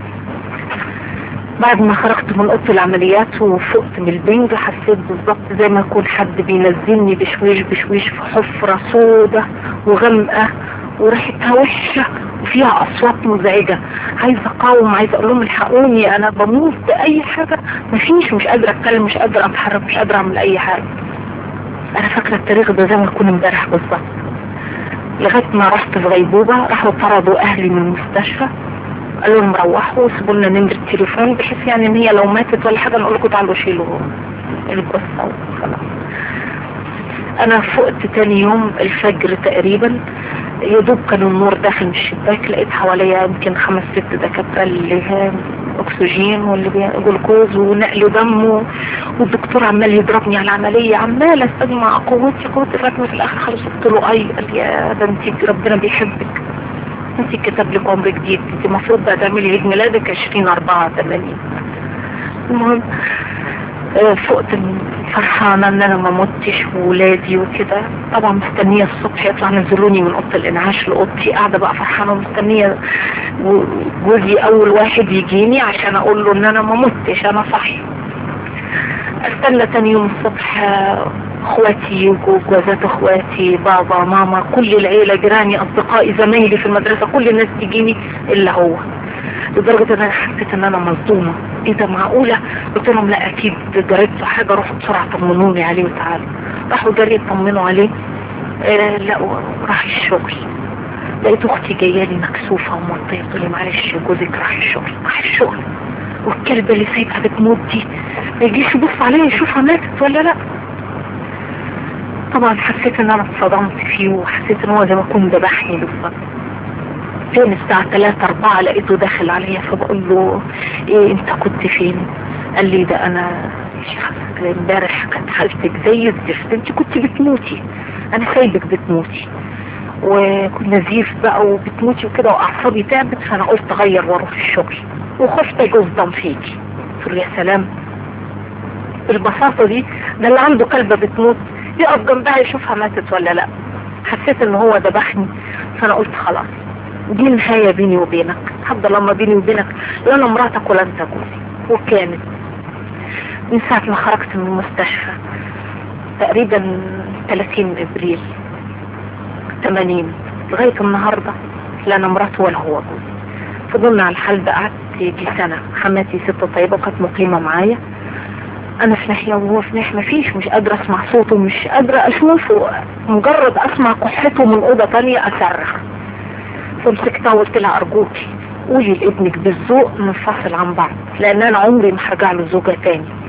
بعد ما خرجت من اوضه العمليات وفقت من البنج حسيت بالظبط زي ما يكون حد بينزلني بشويش بشويش في حفرة سودة وغامقة وريحتها وحشة وفيها اصوات مزعجة عايزة اقاوم عايزة اقول لهم الحقوني انا بموت باي حاجة مفيش مش قادرة اتكلم مش قادرة اتحرك مش قادرة اعمل اي حاجة انا فاكرة التاريخ ده زي ما يكون امبارح بالظبط لغاية ما رحت في غيبوبة راحوا طردوا اهلي من المستشفى قالوا لهم روحوا وسيبوا لنا نمرة تليفون بحيث يعني ان هي لو ماتت ولا حاجة نقول لكم تعالوا شيلوا الجثة وخلاص انا فقت تاني يوم الفجر تقريبا يا دوب كان النور داخل من الشباك لقيت حواليا يمكن خمس ست دكاترة اللي هي اكسجين واللي جلوكوز ونقل دم والدكتور عمال يضربني على العملية عمال استجمع قوتي قوتي لغايه ما في الاخر خلاص قلت له اي قال يا ده انت ربنا بيحبك انت كتب لك عمر جديد انت المفروض بقى تعملي عيد ميلادك 20 84 المهم آه، فقت فرحانة ان انا ما متش وولادي وكده طبعا مستنية الصبح يطلع نزلوني من اوضه الانعاش لاوضتي قاعدة بقى فرحانة ومستنية جوزي اول واحد يجيني عشان اقول له ان انا ما متش انا صحي استنى تاني يوم الصبح آه، اخواتي وجوازات اخواتي بابا ماما كل العيلة جيراني اصدقائي زمايلي في المدرسة كل الناس تجيني الا هو لدرجة ان انا حسيت ان انا مصدومة ايه ده معقولة قلت لهم لا اكيد جريت له حاجة روحوا بسرعة طمنوني عليه وتعالوا راحوا جري يطمنوا عليه آه لا راح الشغل لقيت اختي جايه لي مكسوفة وموطية تقول لي معلش جوزك راح الشغل راح الشغل والكلبة اللي سايبها بتموت دي ما يجيش يبص عليها يشوفها ماتت ولا لا طبعا حسيت ان انا اتصدمت فيه وحسيت ان هو زي ما يكون ذبحني بالظبط فين الساعة 3 4 لقيته داخل عليا فبقول له ايه انت كنت فين قال لي ده انا مش حاسة امبارح كانت حالتك زي الزفت انت كنت بتموتي انا سايبك بتموتي وكنت نزيف بقى وبتموتي وكده واعصابي تعبت فانا قلت اغير واروح الشغل وخفت اجوز دم فيكي قلت له يا سلام البساطة دي ده اللي عنده كلبة بتموت يقف جنبها يشوفها ماتت ولا لا حسيت ان هو ذبحني فانا قلت خلاص دي النهاية بيني وبينك هفضل لما بيني وبينك لا انا مراتك ولا انت جوزي وكانت من ساعة ما خرجت من المستشفى تقريبا 30 ابريل 80 لغاية النهاردة لا انا مراته ولا هو جوزي فضلنا على الحال ده قعدت يجي سنة حماتي ست طيبة وكانت مقيمة معايا انا في ناحية وهو في ناحية مفيش مش قادرة اسمع صوته مش قادرة اشوفه مجرد اسمع كحته من اوضة تانية اصرخ فمسكتها وقلت لها ارجوكي قولي لابنك بالذوق ننفصل عن بعض لان انا عمري ما هرجع له زوجة تاني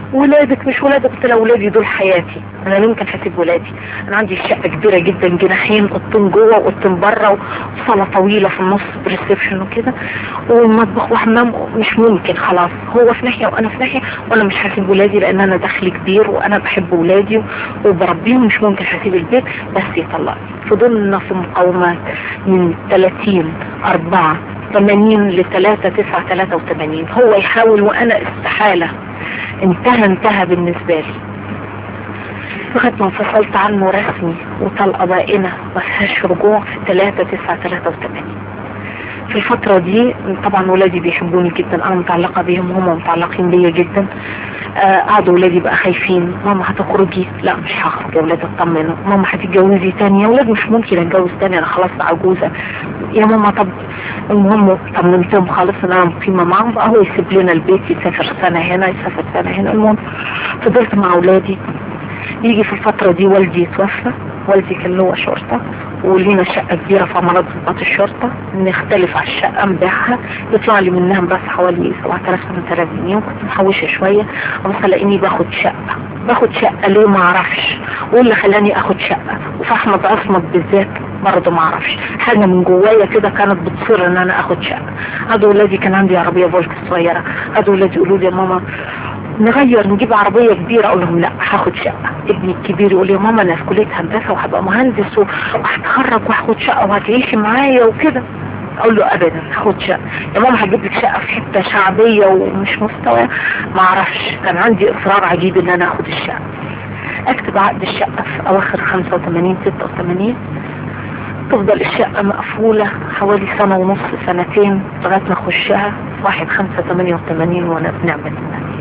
ولادك مش ولادك قلت لها ولادي دول حياتي انا يمكن هسيب ولادي انا عندي شقه كبيره جدا جناحين اوضتين جوه واوضتين بره وصاله طويله في النص بريسبشن وكده ومطبخ وحمام مش ممكن خلاص هو في ناحيه وانا في ناحيه وانا مش هسيب ولادي لان انا دخلي كبير وانا بحب ولادي وبربيهم مش ممكن هسيب البيت بس يطلقني فضلنا في مقاومات من 30 4 80 ل 3 9 83 هو يحاول وانا استحالة انتهى انتهى بالنسبة لي لغاية ما انفصلت عنه رسمي وطلقة بائنة ما فيهاش رجوع في 3 9 83 في الفترة دي طبعا ولادي بيحبوني جدا انا متعلقة بيهم هم متعلقين بيا جدا آه قعدوا ولادي بقى خايفين ماما هتخرجي لا مش هخرج يا ولاد اطمنوا ماما هتتجوزي تاني يا ولاد مش ممكن اتجوز تاني انا خلاص عجوزة يا ماما طب المهم طمنتهم خالص ان انا مقيمة معاهم بقى هو يسيب لنا البيت يسافر سنة هنا يسافر سنة هنا المهم فضلت مع ولادي يجي في الفترة دي والدي يتوفى والدي كان له شرطة ولينا شقة كبيرة في عمارات ضباط الشرطة نختلف على الشقة نبيعها يطلع لي منها بس حوالي 7000 8000 جنيه وكنت محوشة شوية بس الاقيني باخد شقة باخد شقة ليه ما اعرفش وايه اللي خلاني اخد شقة وفي احمد عصمت بالذات برضه ما اعرفش حاجة من جوايا كده كانت بتصر ان انا اخد شقة هذا ولادي كان عندي عربية فولك صغيرة هذا ولادي يقولوا لي يا ماما نغير نجيب عربية كبيرة اقول لهم لا هاخد شقة ابني الكبير يقول لي يا ماما انا في كلية هندسة وهبقى مهندس وهتخرج وهاخد شقة وهتعيشي معايا وكده اقول له ابدا هاخد شقة يا ماما هجيب لك شقة في حتة شعبية ومش مستوى ما اعرفش كان عندي اصرار عجيب ان انا اخد الشقة اكتب عقد الشقة في اواخر 85 86 تفضل الشقة مقفولة حوالي سنة ونص سنتين لغاية ما اخشها واحد خمسة تمانية وثمانين وانا بنعمة الله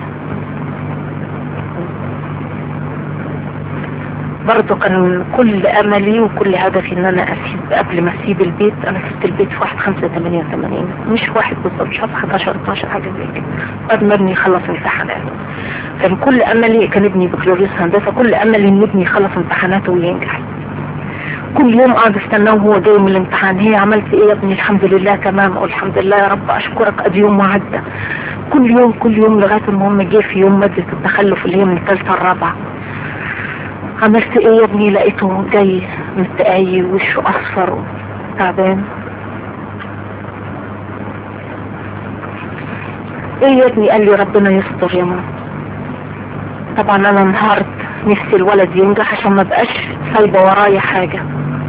برضه كان كل املي وكل هدفي ان انا اسيب قبل ما اسيب البيت انا سبت البيت في واحد خمسة تمانية وثمانين مش واحد بالظبط مش عارف 11 12 حاجة زي كده بعد ما ابني يخلص امتحاناته كان كل املي كان ابني بكالوريوس هندسة كل املي ان ابني يخلص امتحاناته وينجح كل يوم قاعد استناه وهو جاي من الامتحان هي عملت ايه يا ابني الحمد لله تمام اقول الحمد لله يا رب اشكرك ادي يوم وعدى كل يوم كل يوم لغايه المهم جه في يوم ماده التخلف اللي هي من الثالثه الرابعه عملت ايه يا ابني لقيته جاي متقاي وشه اصفر تعبان ايه يا ابني قال لي ربنا يستر يا ماما طبعا انا انهارت نفسي الولد ينجح عشان ما بقاش سايبه ورايا حاجه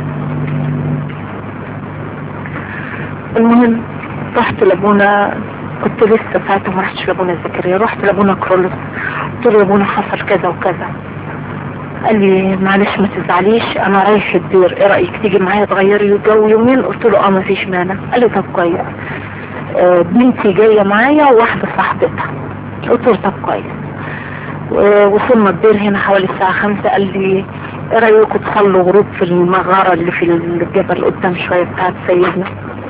المهم رحت لابونا كنت لسه ساعتها ما رحتش لابونا زكريا رحت لابونا كرولوس قلت له يا ابونا حصل كذا وكذا قال لي معلش ما تزعليش انا رايح الدير ايه رايك تيجي معايا تغيري الجو يومين قلت له اه ما فيش مانع قال لي طب كويس آه بنتي جايه معايا وواحده صاحبتها قلت له طب كويس وصلنا الدير هنا حوالي الساعة خمسة قال لي ايه رايكم تصلوا غروب في المغارة اللي في الجبل قدام شوية بتاعت سيدنا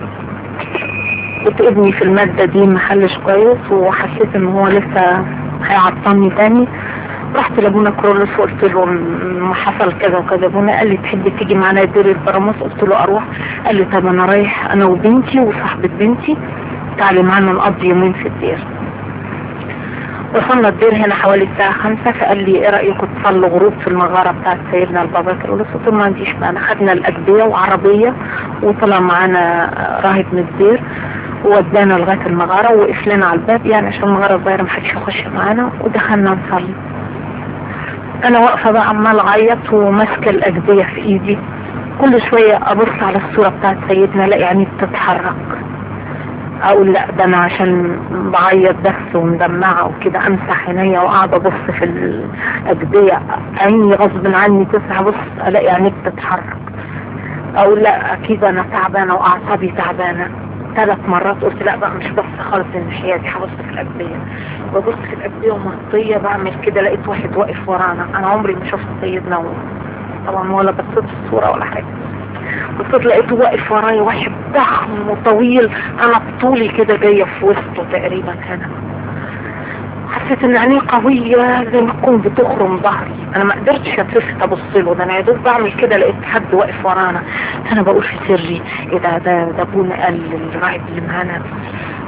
كنت ابني في المادة دي محلش كويس وحسيت ان هو لسه هيعطلني تاني رحت لابونا كرولوس وقلت له ما حصل كذا وكذا ابونا قال لي تحبي تيجي معانا دير البراموس قلت له اروح قال لي طب انا رايح انا وبنتي وصاحبة بنتي تعالي معانا نقضي يومين في الدير وصلنا الدير هنا حوالي الساعة خمسة فقال لي ايه رأيكم تصلوا غروب في المغارة بتاعت سيدنا البابا كرولوس قلت له ما عنديش مانع خدنا الأجبية وعربية وطلع معانا راهب من الدير وودانا لغاية المغارة ووقف لنا على الباب يعني عشان المغارة صغيرة محدش يخش معانا ودخلنا نصلي انا واقفة بقى عمال اعيط وماسكة الاجبية في ايدي كل شوية ابص على الصورة بتاعت سيدنا الاقي يعني بتتحرك اقول لا ده انا عشان بعيط بس ومدمعة وكده امسح عينيا واقعد ابص في الاجبية عيني غصب عني تسعى بص الاقي يعني بتتحرك اقول لا اكيد انا تعبانة واعصابي تعبانة ثلاث مرات قلت لا بقى مش بص خالص الناحية دي هبص في الأجبية ببص في الأجبية ومغطية بعمل كده لقيت واحد واقف ورانا أنا عمري ما شفت سيدنا طبعا ولا بصيت في الصورة ولا حاجة بصيت لقيته واقف ورايا واحد ضخم وطويل أنا بطولي كده جاية في وسطه تقريبا هنا حسيت ان عينيه قوية زي ما تكون بتخرم ظهري انا ما قدرتش اتلفت ابص له ده انا يا دوب بعمل كده لقيت حد واقف ورانا انا بقول في سري ايه ده ده ده ابونا قال للراهب اللي معانا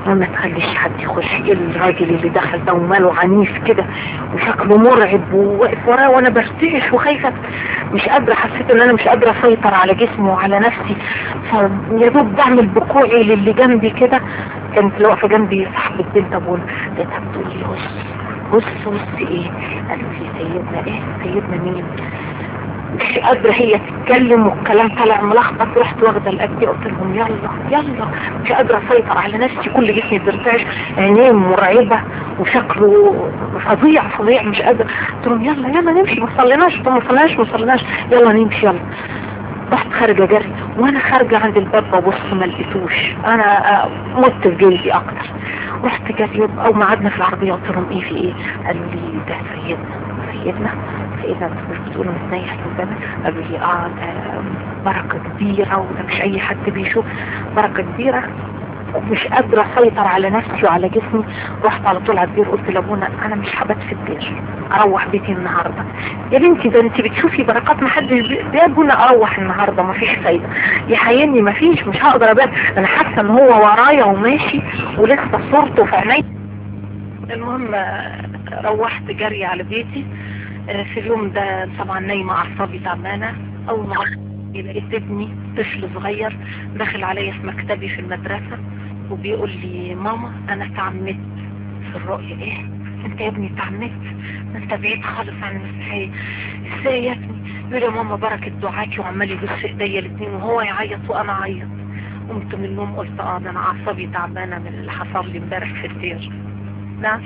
وما تخليش حد يخش ايه الراجل اللي دخل ده وماله عنيف كده وشكله مرعب وواقف وراه وانا برتعش وخايفة مش قادرة حسيت ان انا مش قادرة اسيطر على جسمي وعلى نفسي فيا دوب بعمل بكوعي للي جنبي كده كانت اللي واقفة جنبي صاحبة بنت ابونا لقيتها بتقول لي بص بص بص ايه قالت لي سيدنا ايه سيدنا مين مش قادرة هي تتكلم والكلام طالع ملخبط رحت واخدة الأكل قلت لهم يلا يلا مش قادرة اسيطر على نفسي كل جسمي بيرتعش عينيه مرعبة وشكله فظيع فظيع مش قادرة قلت لهم يلا يلا نمشي ما صليناش ما صليناش ما صليناش يلا نمشي يلا رحت خارجة جري وانا خارجة عند الباب ببص ما لقيتوش انا مت في جلدي اكتر رحت جري اول ما قعدنا في العربية قلت لهم ايه في ايه قالوا لي ده سيدنا سيدنا سيدنا انتوا مش بتقولوا متنيح قدامك قالوا لي اه ده بركة كبيرة وده مش اي حد بيشوف بركة كبيرة مش قادرة اسيطر على نفسي وعلى جسمي رحت على طول على الدير قلت لابونا انا مش هبات في الدير اروح بيتي النهاردة يا بنتي ده انت بتشوفي بركات محدش يا ابونا اروح النهاردة مفيش فايدة يحيني مفيش مش هقدر ابات انا حاسة ان هو ورايا وماشي ولسه صورته في عيني المهم روحت جري على بيتي في اليوم ده طبعا نايمة اعصابي تعبانة اول ما لقيت ابني طفل صغير داخل عليا في مكتبي في المدرسة وبيقول لي ماما انا تعمدت في الرؤية ايه انت يا ابني تعمدت انت بعيد خالص عن المسيحية ازاي يا ابني يقول يا ماما بركة دعاكي وعمال يبص في ايديا الاتنين وهو يعيط وانا اعيط قمت من النوم قلت اه ده انا اعصابي تعبانة من اللي حصل لي امبارح في الدير نعم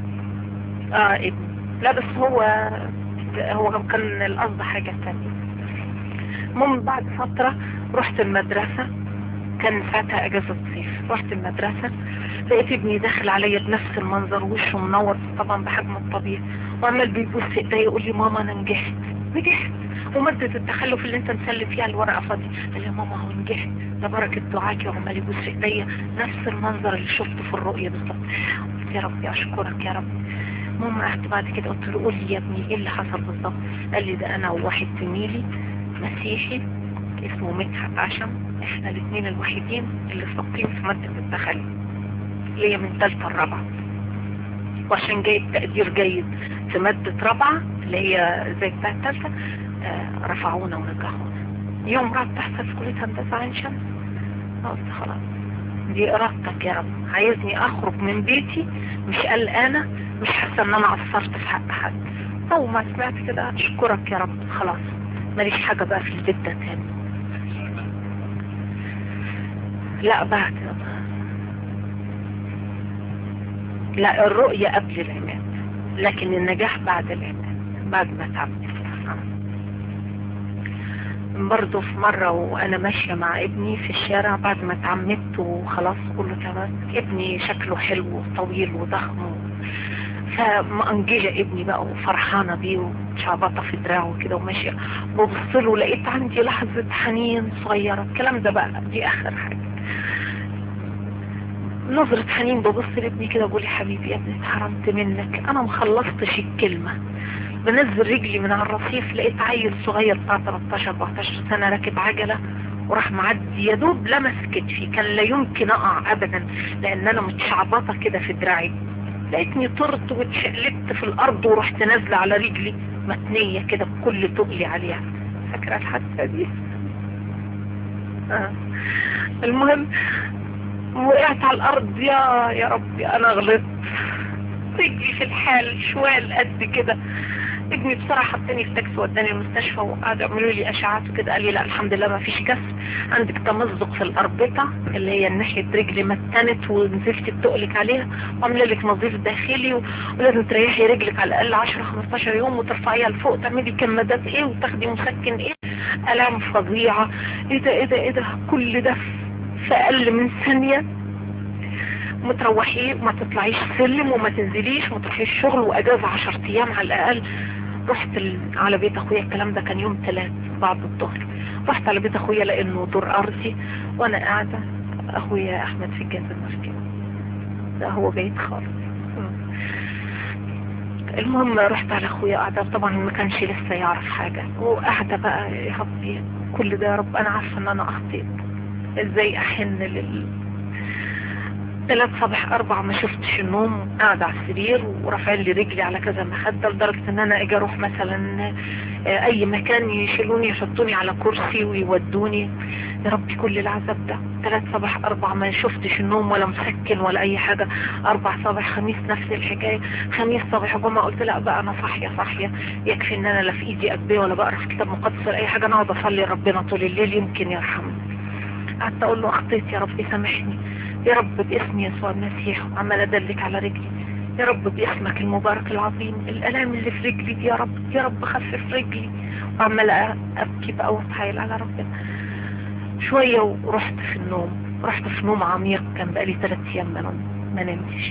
اه ابني لا بس هو هو كان القصد حاجة تانية المهم بعد فترة رحت المدرسة كان ساعتها اجازة صيف رحت المدرسة لقيت ابني داخل عليا بنفس المنظر وشه منور طبعا بحجم الطبيعي وعمال بيبص في ايديا يقول لي ماما انا نجحت نجحت ومادة التخلف اللي انت مسلم فيها الورقة فاضية قال لي ماما هو نجحت ده بركة دعاكي وعمال يبص في ايديا نفس المنظر اللي شفته في الرؤية بالظبط قلت يا ربي اشكرك يا رب المهم قعدت بعد كده قلت له قول لي يا ابني ايه اللي حصل بالظبط قال لي ده انا وواحد زميلي مسيحي اسمه مدحت عشم احنا الاثنين الوحيدين اللي ساقطين في مادة التخلي اللي هي من ثالثة الرابعة وعشان جايب تقدير جيد في مادة رابعة اللي هي زي بتاع ثالثة آه رفعونا ونجحونا يوم رحت تحصل في كلية هندسة عين شمس قلت خلاص دي ارادتك يا رب عايزني اخرج من بيتي مش قلقانة مش حاسة ان انا قصرت في حق حد اول ما سمعت كده اشكرك يا رب خلاص ماليش حاجة بقى في البيت ده تاني لا بعد لا الرؤية قبل العماد لكن النجاح بعد العماد بعد ما تعبت برضه في مرة وانا ماشية مع ابني في الشارع بعد ما اتعمدت وخلاص كله تمام ابني شكله حلو وطويل وضخم فمأنججة ابني بقى وفرحانة بيه وشعبطة في دراعه كده وماشية ببص له لقيت عندي لحظة حنين صغيرة الكلام ده بقى دي اخر حاجة نظرة حنين ببص لابني كده بقول يا حبيبي يا ابني اتحرمت منك انا مخلصتش الكلمة بنزل رجلي من على الرصيف لقيت عيل صغير بتاع 13 14 سنة راكب عجلة وراح معدي يا دوب لمس كتفي كان لا يمكن اقع ابدا لان انا متشعبطة كده في دراعي لقيتني طرت واتشقلبت في الارض ورحت نازلة على رجلي متنية كده بكل تقلي عليها فاكرة الحادثة دي آه. المهم وقعت على الارض يا يا ربي انا غلطت رجلي في الحال شوال قد كده ابني بسرعة حطني في تاكسي وداني المستشفى وقعدوا يعملوا لي اشعاعات وكده قال لي لا الحمد لله ما فيش كسر عندك تمزق في الاربطة اللي هي ناحية رجلي متنت ونزلت بتقلك عليها وعامله لك نظيف داخلي ولازم تريحي رجلك على الاقل 10 15 يوم وترفعيها لفوق تعملي كمادات ايه وتاخدي مسكن ايه الام فظيعة ايه ده ايه ده ايه ده كل ده في اقل من ثانية ما تروحي ما تطلعيش سلم وما تنزليش وما تروحيش شغل واجازة 10 ايام على الاقل رحت ال... على بيت اخويا الكلام ده كان يوم ثلاث بعد الظهر رحت على بيت اخويا لانه دور ارضي وانا قاعدة اخويا احمد في الجهاز المسكين ده هو بعيد خالص المهم رحت على اخويا قاعدة طبعا ما كانش لسه يعرف حاجة وقاعدة بقى يا ربي كل ده يا رب انا عارفة ان انا اخطيت ازاي احن لل ثلاث صباح اربع ما شفتش النوم قاعدة على السرير ورافعين لي رجلي على كذا مخدة لدرجة ان انا اجي اروح مثلا آه، اي مكان يشيلوني يحطوني على كرسي ويودوني يا ربي كل العذاب ده ثلاث صباح اربع ما شفتش النوم ولا مسكن ولا اي حاجة اربع صباح خميس نفس الحكاية خميس صباح وجمعة قلت لا بقى انا صاحية صاحية يكفي ان انا لا في ايدي ادبيه ولا بقرا في كتاب مقدس ولا اي حاجة انا اقعد اصلي ربنا طول الليل يمكن يرحمني قعدت اقول له اخطيت يا رب سامحني يا رب باسم يسوع المسيح وعمال ادلك على رجلي يا رب باسمك المبارك العظيم الالام اللي في رجلي دي يا رب يا رب خفف رجلي وعمال ابكي بقى واتحايل على ربنا شوية ورحت في النوم رحت في نوم عميق كان بقالي ثلاث ايام ما ما نمتش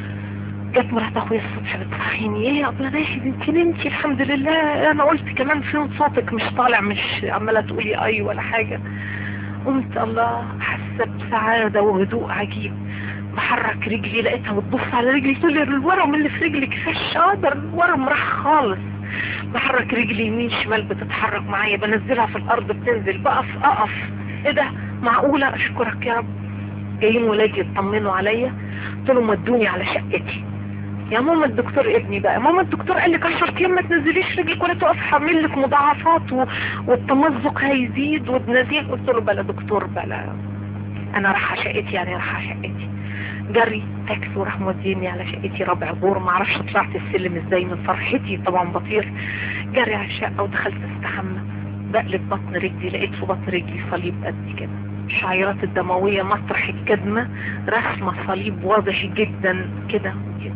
جت مرات اخويا الصبح بتصحيني ايه يا ابله ناهد انت نمتي الحمد لله انا قلت كمان فين صوتك مش طالع مش عماله تقولي اي ولا حاجه قمت الله حاسه بسعاده وهدوء عجيب بحرك رجلي لقيتها بتبص على رجلي تقول لي الورم اللي في رجلك فيش قادر الورم راح خالص بحرك رجلي يمين شمال بتتحرك معايا بنزلها في الارض بتنزل بقف اقف ايه ده معقولة اشكرك يا رب جايين ولادي يطمنوا عليا قلت لهم ودوني على شقتي يا ماما الدكتور ابني بقى ماما الدكتور قال لك 10 ايام ما تنزليش رجلك ولا تقف حامل لك مضاعفات و... والتمزق هيزيد والنزيف قلت له بلا دكتور بلا انا رايحه شقتي يعني رايحه شقتي جري تاكسي وراح موديني على شقتي رابع دور ما اعرفش طلعت السلم ازاي من فرحتي طبعا بطير جري على الشقه ودخلت استحمى بقلب بطن رجلي لقيت في بطن رجلي صليب قد كده الشعيرات الدمويه مطرح الكدمه رسمه صليب واضح جدا كده كده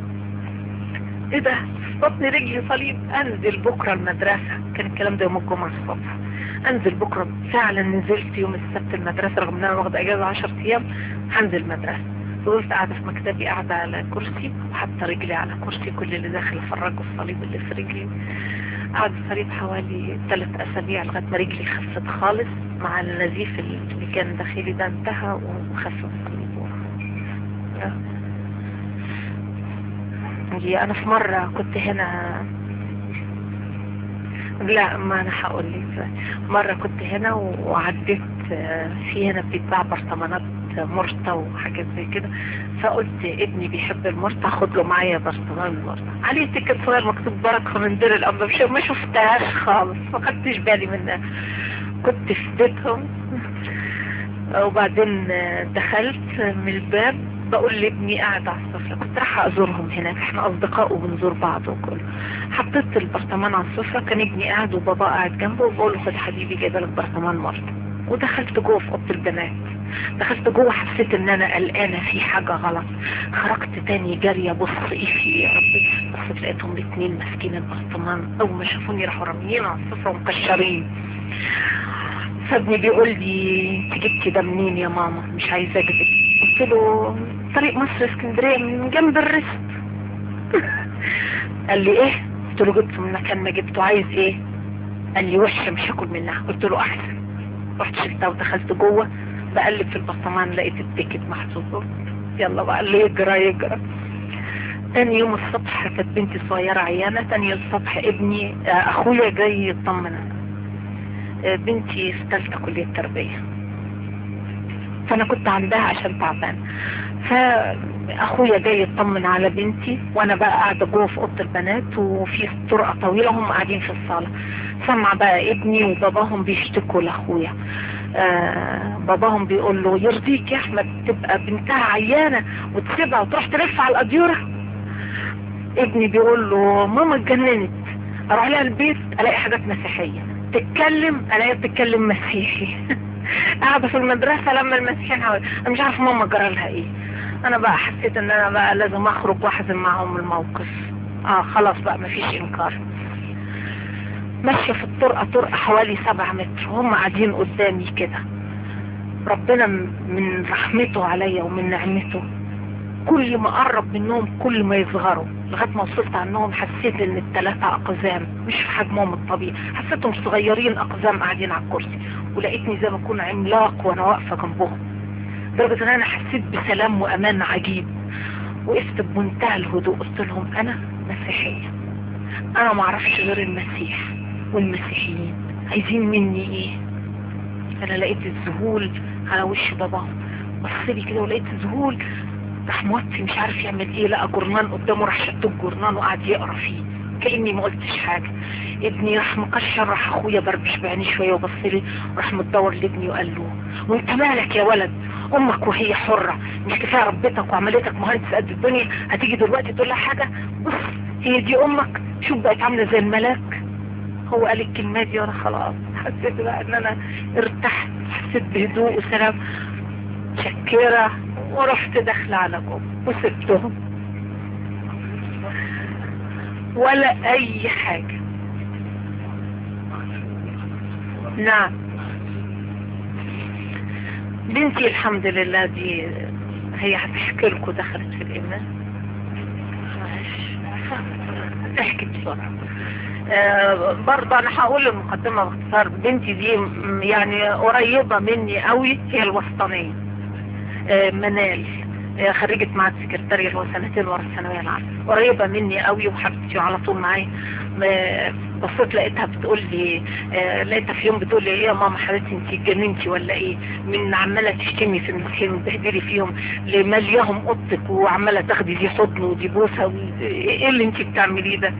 ايه ده في بطن رجلي صليب انزل بكره المدرسه كان الكلام ده يوم الجمعه الصبح انزل بكره فعلا نزلت يوم السبت المدرسه رغم ان انا واخده اجازه 10 ايام هنزل مدرسه فضلت قاعدة في مكتبي قاعدة على كرسي وحتى رجلي على كرسي كل اللي داخل افرجوا الصليب اللي في رجلي قعد الصليب حوالي ثلاث اسابيع لغاية ما رجلي خفت خالص مع النزيف اللي كان داخلي ده انتهى وخف الصليب انا في مرة كنت هنا لا ما انا هقول لك مرة كنت هنا وعديت في هنا بيتباع برطمانات مرطة وحاجات زي كده فقلت ابني بيحب المرطة خد له معايا برطمان المرطة عليه تيكت صغير مكتوب بركة من دير الأب مش ما شفتهاش خالص ما خدتش بالي منها كنت في بيتهم وبعدين دخلت من الباب بقول لابني قاعد على السفرة كنت راح ازورهم هناك احنا اصدقاء وبنزور بعض وكله حطيت البرطمان على السفرة كان ابني قاعد وبابا قاعد جنبه وبقول له خد حبيبي جايبه لك برطمان مرة ودخلت جوه في اوضه البنات دخلت جوه حسيت ان انا قلقانه في حاجه غلط خرجت تاني جاريه ابص ايه في ايه يا ربي بصيت لقيتهم الاثنين ماسكين البرطمان اول ما شافوني راحوا راميين على السفره ومكشرين فابني بيقول لي انت جبتي ده منين يا ماما مش عايزه اكذب قلت له طريق مصر اسكندريه من جنب الرست قال لي ايه قلت له جبته من مكان ما جبته عايز ايه قال لي وحشه مش هاكل منها قلت له احسن رحت شلتها ودخلت جوه بقلب في البرطمان لقيت التيكت محطوط يلا بقى اللي يجرى يجرى تاني يوم الصبح كانت بنتي صغيرة عيانة تاني يوم الصبح ابني اخويا جاي يطمن بنتي في ثالثة كلية تربية فانا كنت عندها عشان تعبان فاخويا جاي يطمن على بنتي وانا بقى قاعدة جوه في اوضة البنات وفي طرقة طويلة هم قاعدين في الصالة سمع بقى ابني وباباهم بيشتكوا لاخويا آه باباهم بيقول له يرضيك يا احمد تبقى بنتها عيانة وتسيبها وتروح تلف على الاديرة ابني بيقول له ماما اتجننت اروح لها البيت الاقي حاجات مسيحية تتكلم الاقيها بتتكلم مسيحي قاعدة في المدرسة لما المسيحيين حوالي انا مش عارف ماما جرى لها ايه انا بقى حسيت ان انا بقى لازم اخرج واحزم معاهم الموقف اه خلاص بقى مفيش انكار ماشية في الطرقة طرقة حوالي سبع متر وهم قاعدين قدامي كده ربنا من رحمته عليا ومن نعمته كل ما قرب منهم كل ما يصغروا لغاية ما وصلت عنهم حسيت ان التلاتة اقزام مش في حجمهم الطبيعي حسيتهم صغيرين اقزام قاعدين على الكرسي ولقيتني زي ما اكون عملاق وانا واقفة جنبهم لدرجة ان انا حسيت بسلام وامان عجيب وقفت بمنتهى الهدوء قلت لهم انا مسيحية انا معرفش غير المسيح والمسيحيين عايزين مني ايه انا لقيت الذهول على وش باباهم بصلي كده ولقيت ذهول راح موطي مش عارف يعمل ايه لقى جورنان قدامه راح شد الجورنان وقعد يقرا فيه كاني ما قلتش حاجه ابني راح مكشر راح اخويا بربش بعينيه شويه وبص لي راح متدور لابني وقال له وانت مالك يا ولد امك وهي حره مش كفايه ربتك وعملتك مهندس قد الدنيا هتيجي دلوقتي تقول لها حاجه بص هي دي امك شوف بقت عامله زي الملاك هو قال الكلمات دي وانا خلاص حسيت بقى ان انا ارتحت حسيت بهدوء وسلام شكرة ورحت داخله على جوه وسبتهم ولا اي حاجة نعم بنتي الحمد لله دي هي هتحكي لكم دخلت في الايمان تحكي بسرعة آه برضه انا هقول المقدمة باختصار بنتي دي م- يعني قريبة مني قوي هي الوسطانية آه منال آه خريجة معهد سكرتارية اللي هو سنتين ورا الثانوية العامة قريبة مني قوي وحبيبتي وعلى طول معايا آه، بصيت لقيتها بتقول لي آه، لقيتها في يوم بتقول لي ايه يا ماما حبيبتي انت اتجننتي ولا ايه من عماله تشتمي في المسكين وتبهدلي فيهم لملياهم اوضتك وعماله تاخدي دي حضن ودي بوسه و- ايه اللي انت بتعمليه ده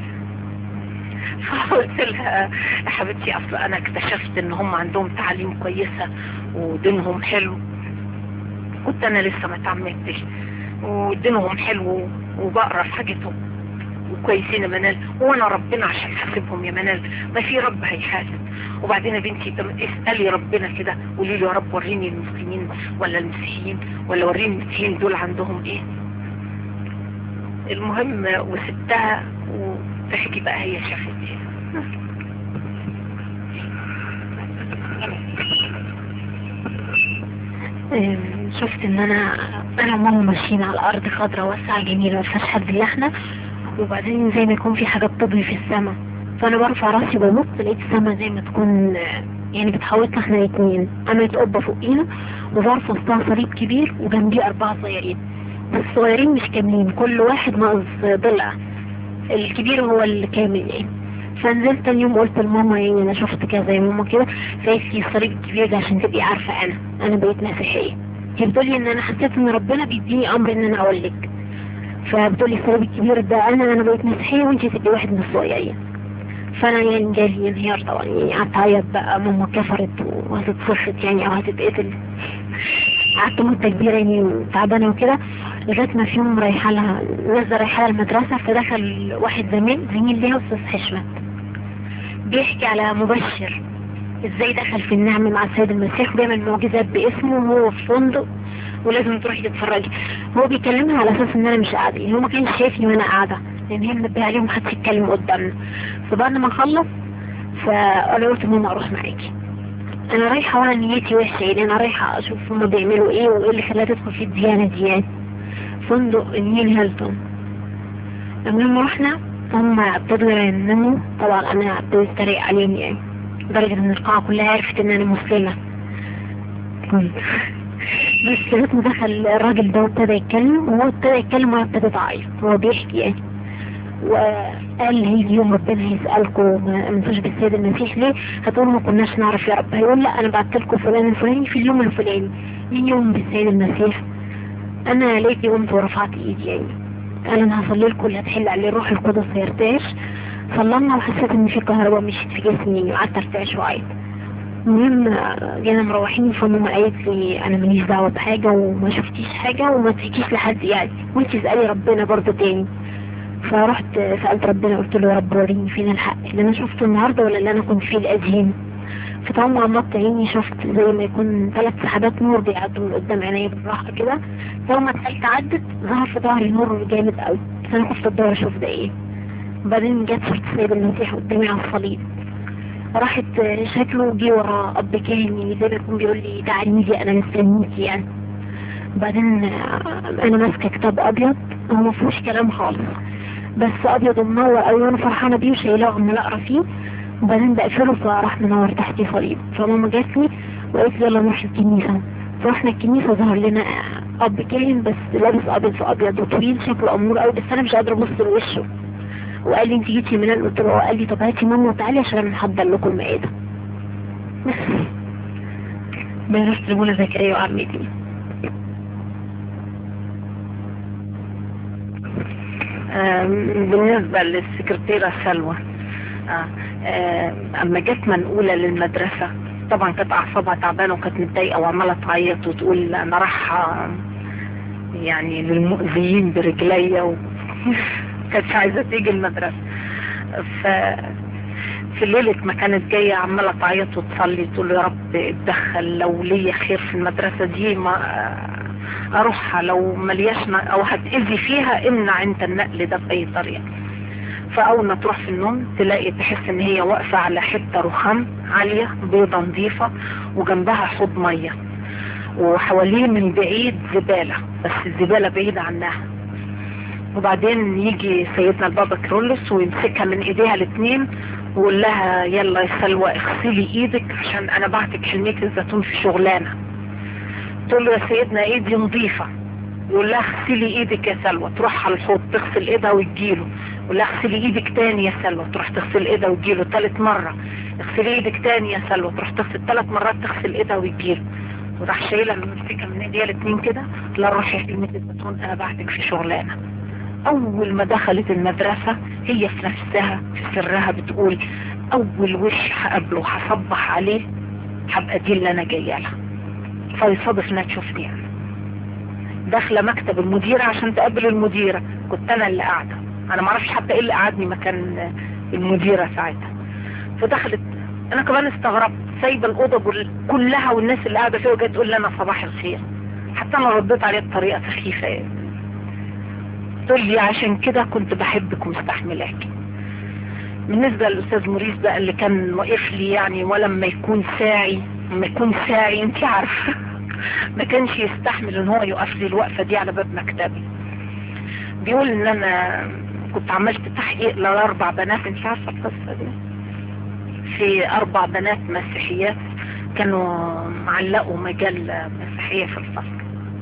فقلت لها يا حبيبتي اصل انا اكتشفت ان هم عندهم تعليم كويسة ودينهم حلو كنت انا لسه ما تعمدتش ودينهم حلو وبقرا في حاجتهم وكويسين يا منال وانا ربنا عشان حاسبهم يا منال ما في رب هيحاسب وبعدين يا بنتي طب اسالي ربنا كده قولي له يا رب وريني المسلمين ولا المسيحيين ولا وريني المسيحيين دول عندهم ايه المهم وسبتها وتحكي بقى هي شافت ايه آم، شفت ان انا انا وماما ماشيين على الارض خضرا واسعة جميلة ما فيهاش حد الا احنا وبعدين زي ما يكون في حاجة بتضوي في السماء فانا برفع راسي ببص لقيت السماء زي ما تكون آه، يعني بتحوطنا احنا الاتنين عملت قبة فوقينا وظرف وسطها صليب كبير وجنبيه اربعة صغيرين بس الصغيرين مش كاملين كل واحد ناقص ضلع الكبير هو الكامل يعني فنزلت تاني يوم قلت لماما يعني انا شفت كذا يا ماما كده فقالت لي الصليب الكبير ده عشان تبقي عارفه انا انا بقيت مسيحيه هي بتقولي ان انا حسيت ان ربنا بيديني امر ان انا اقول لك فبتقولي الصليب الكبير ده انا انا بقيت مسيحيه وانت تبقي واحد من الصغيرين فانا يعني جالي انهيار طبعا يعني قعدت اعيط بقى ماما كفرت وهتتصفت يعني او هتتقتل قعدت مدة كبيرة يعني تعبانة وكده لغاية ما في يوم رايحة لها نازلة رايحة لها المدرسة فدخل واحد زميل زميل ليها أستاذ حشمت بيحكي على مبشر ازاي دخل في النعمة مع السيد المسيح وبيعمل معجزات باسمه وهو في فندق ولازم تروحي تتفرجي هو بيكلمها على اساس ان انا مش قاعدة يعني هو ما كانش شايفني وانا قاعدة لان هي منبهة عليهم محدش يتكلم قدامنا فبعد ما خلص فانا قلت ماما اروح معاكي انا رايحة وانا نيتي وحشة يعني انا رايحة اشوف هما بيعملوا ايه وايه اللي خلاها تدخل في الديانة دي يعني فندق نيل هيلتون لما رحنا هم ابتدوا ينموا طبعا انا ابتديت اتريق عليهم يعني لدرجة ان القاعة كلها عرفت ان انا مسلمة كنت بس لغاية ما دخل الراجل ده وابتدى يتكلم وهو ابتدى يتكلم وانا ابتديت اعيط هو بيحكي يعني وقال هيجي يوم ربنا هيسألكم ما امنتوش بالسيد المسيح ليه هتقولوا ما كناش نعرف يا رب هيقول لا انا بعت لكم فلان الفلاني في اليوم الفلاني مين يوم بالسيد المسيح انا لقيتني قمت ورفعت ايدي يعني قال انا هصلي لكم اللي هتحل عليه الروح القدس هيرتعش صلينا وحسيت ان في كهرباء مشيت في جسمي وقعدت ارتعش وعيط المهم جينا مروحين فماما قالت لي انا ماليش دعوه بحاجه وما شفتيش حاجه وما تحكيش لحد يعني وانت اسالي ربنا برضه تاني فرحت سألت ربنا قلت له يا رب وريني فين الحق اللي انا شفته النهاردة ولا اللي انا كنت فيه القديم فطبعا غمضت عيني شفت زي ما يكون ثلاث سحابات نور بيعدوا من قدام عيني بالراحة كده يوم ما دخلت عدت ظهر في ظهري نور جامد قوي بس انا خفت ادور اشوف ده ايه وبعدين جت صورة السيد المسيح قدامي على الصليب راحت شكله جه ورا اب كاهن زي ما يكون بيقول لي تعالي لي انا مستنيكي يعني وبعدين انا ماسكه كتاب ابيض هو ما فيهوش كلام خالص بس ابيض ومنور قوي وانا فرحانه بيه وشايلاه عمال اقرا فيه وبعدين بقفله فراح منور تحتي صليب فماما جات لي وقالت لي يلا نروح الكنيسه فرحنا الكنيسه ظهر لنا اب كاهن بس لابس ابيض في ابيض وطويل شكله امور قوي بس انا مش قادره ابص لوشه وقال لي انت جيتي منين قلت له قال لي طب هاتي ماما وتعالي عشان انا محضر لكم المائده بين رحت لمنى زكريا وعمتي آم، بالنسبة للسكرتيرة سلوى آه، آه، اما جت منقولة للمدرسة طبعا كانت اعصابها تعبانة وكانت متضايقة وعمالة تعيط وتقول انا رايحة يعني للمؤذيين برجليا و... كانتش عايزة تيجي المدرسة ف في ليلة ما كانت جاية عمالة تعيط وتصلي تقول يا رب اتدخل لو ليا خير في المدرسة دي ما اروحها لو ملياش ن- او هتأذي فيها امنع انت النقل ده بأي طريقة فاول ما تروح في النوم تلاقي تحس ان هي واقفة على حتة رخام عالية بيضة نظيفة وجنبها حوض مية وحواليه من بعيد زبالة بس الزبالة بعيدة عنها وبعدين يجي سيدنا البابا كرولس ويمسكها من ايديها الاتنين ويقول لها يلا يا سلوى اغسلي ايدك عشان انا بعتك حلمية الزيتون في شغلانة تقول له يا سيدنا ايدي نظيفة يقول لها اغسلي ايدك يا سلوى تروح على الحوض تغسل ايدها وتجيله يقول لها اغسلي ايدك تاني يا سلوى تروح تغسل ايدها وتجيله تالت مرة اغسلي ايدك تاني يا سلوى تروح تغسل تلات مرات تغسل ايدها وتجيله وراح شايلها ممسكها من ايديها الاتنين كده لا روحي يا حلمية الزيتون انا بعتك في شغلانة اول ما دخلت المدرسة هي في نفسها في سرها بتقول اول وش هقابله هصبح عليه هبقى دي اللي انا جايه لها فيصادف انها تشوفني انا داخله مكتب المديره عشان تقابل المديره كنت انا اللي قاعده انا ما اعرفش حتى ايه اللي قعدني مكان المديره ساعتها فدخلت انا كمان استغربت سايبه الاوضه بال- كلها والناس اللي قاعده فيها وجايه تقول لي انا صباح الخير حتى انا رديت عليها بطريقه سخيفه يعني تقول لي عشان كده كنت بحبك ومستحملاك بالنسبة للأستاذ موريس بقى اللي كان واقف لي يعني ولما يكون ساعي لما يكون ساعي انت عارفة ما كانش يستحمل ان هو يقف لي الوقفة دي على باب مكتبي بيقول ان انا كنت عملت تحقيق لاربع بنات انت عارفة القصة دي في اربع بنات مسيحيات كانوا علقوا مجلة مسيحية في الفصل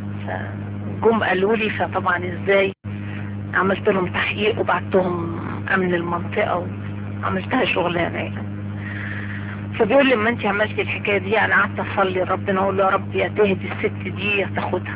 فجم قالوا لي فطبعا ازاي عملت لهم تحقيق وبعتهم امن المنطقة وعملتها شغلانة يعني فبيقول لي لما انت عملتي الحكاية دي انا قعدت اصلي ربنا اقول له يا رب يا تهدي الست دي يا تاخدها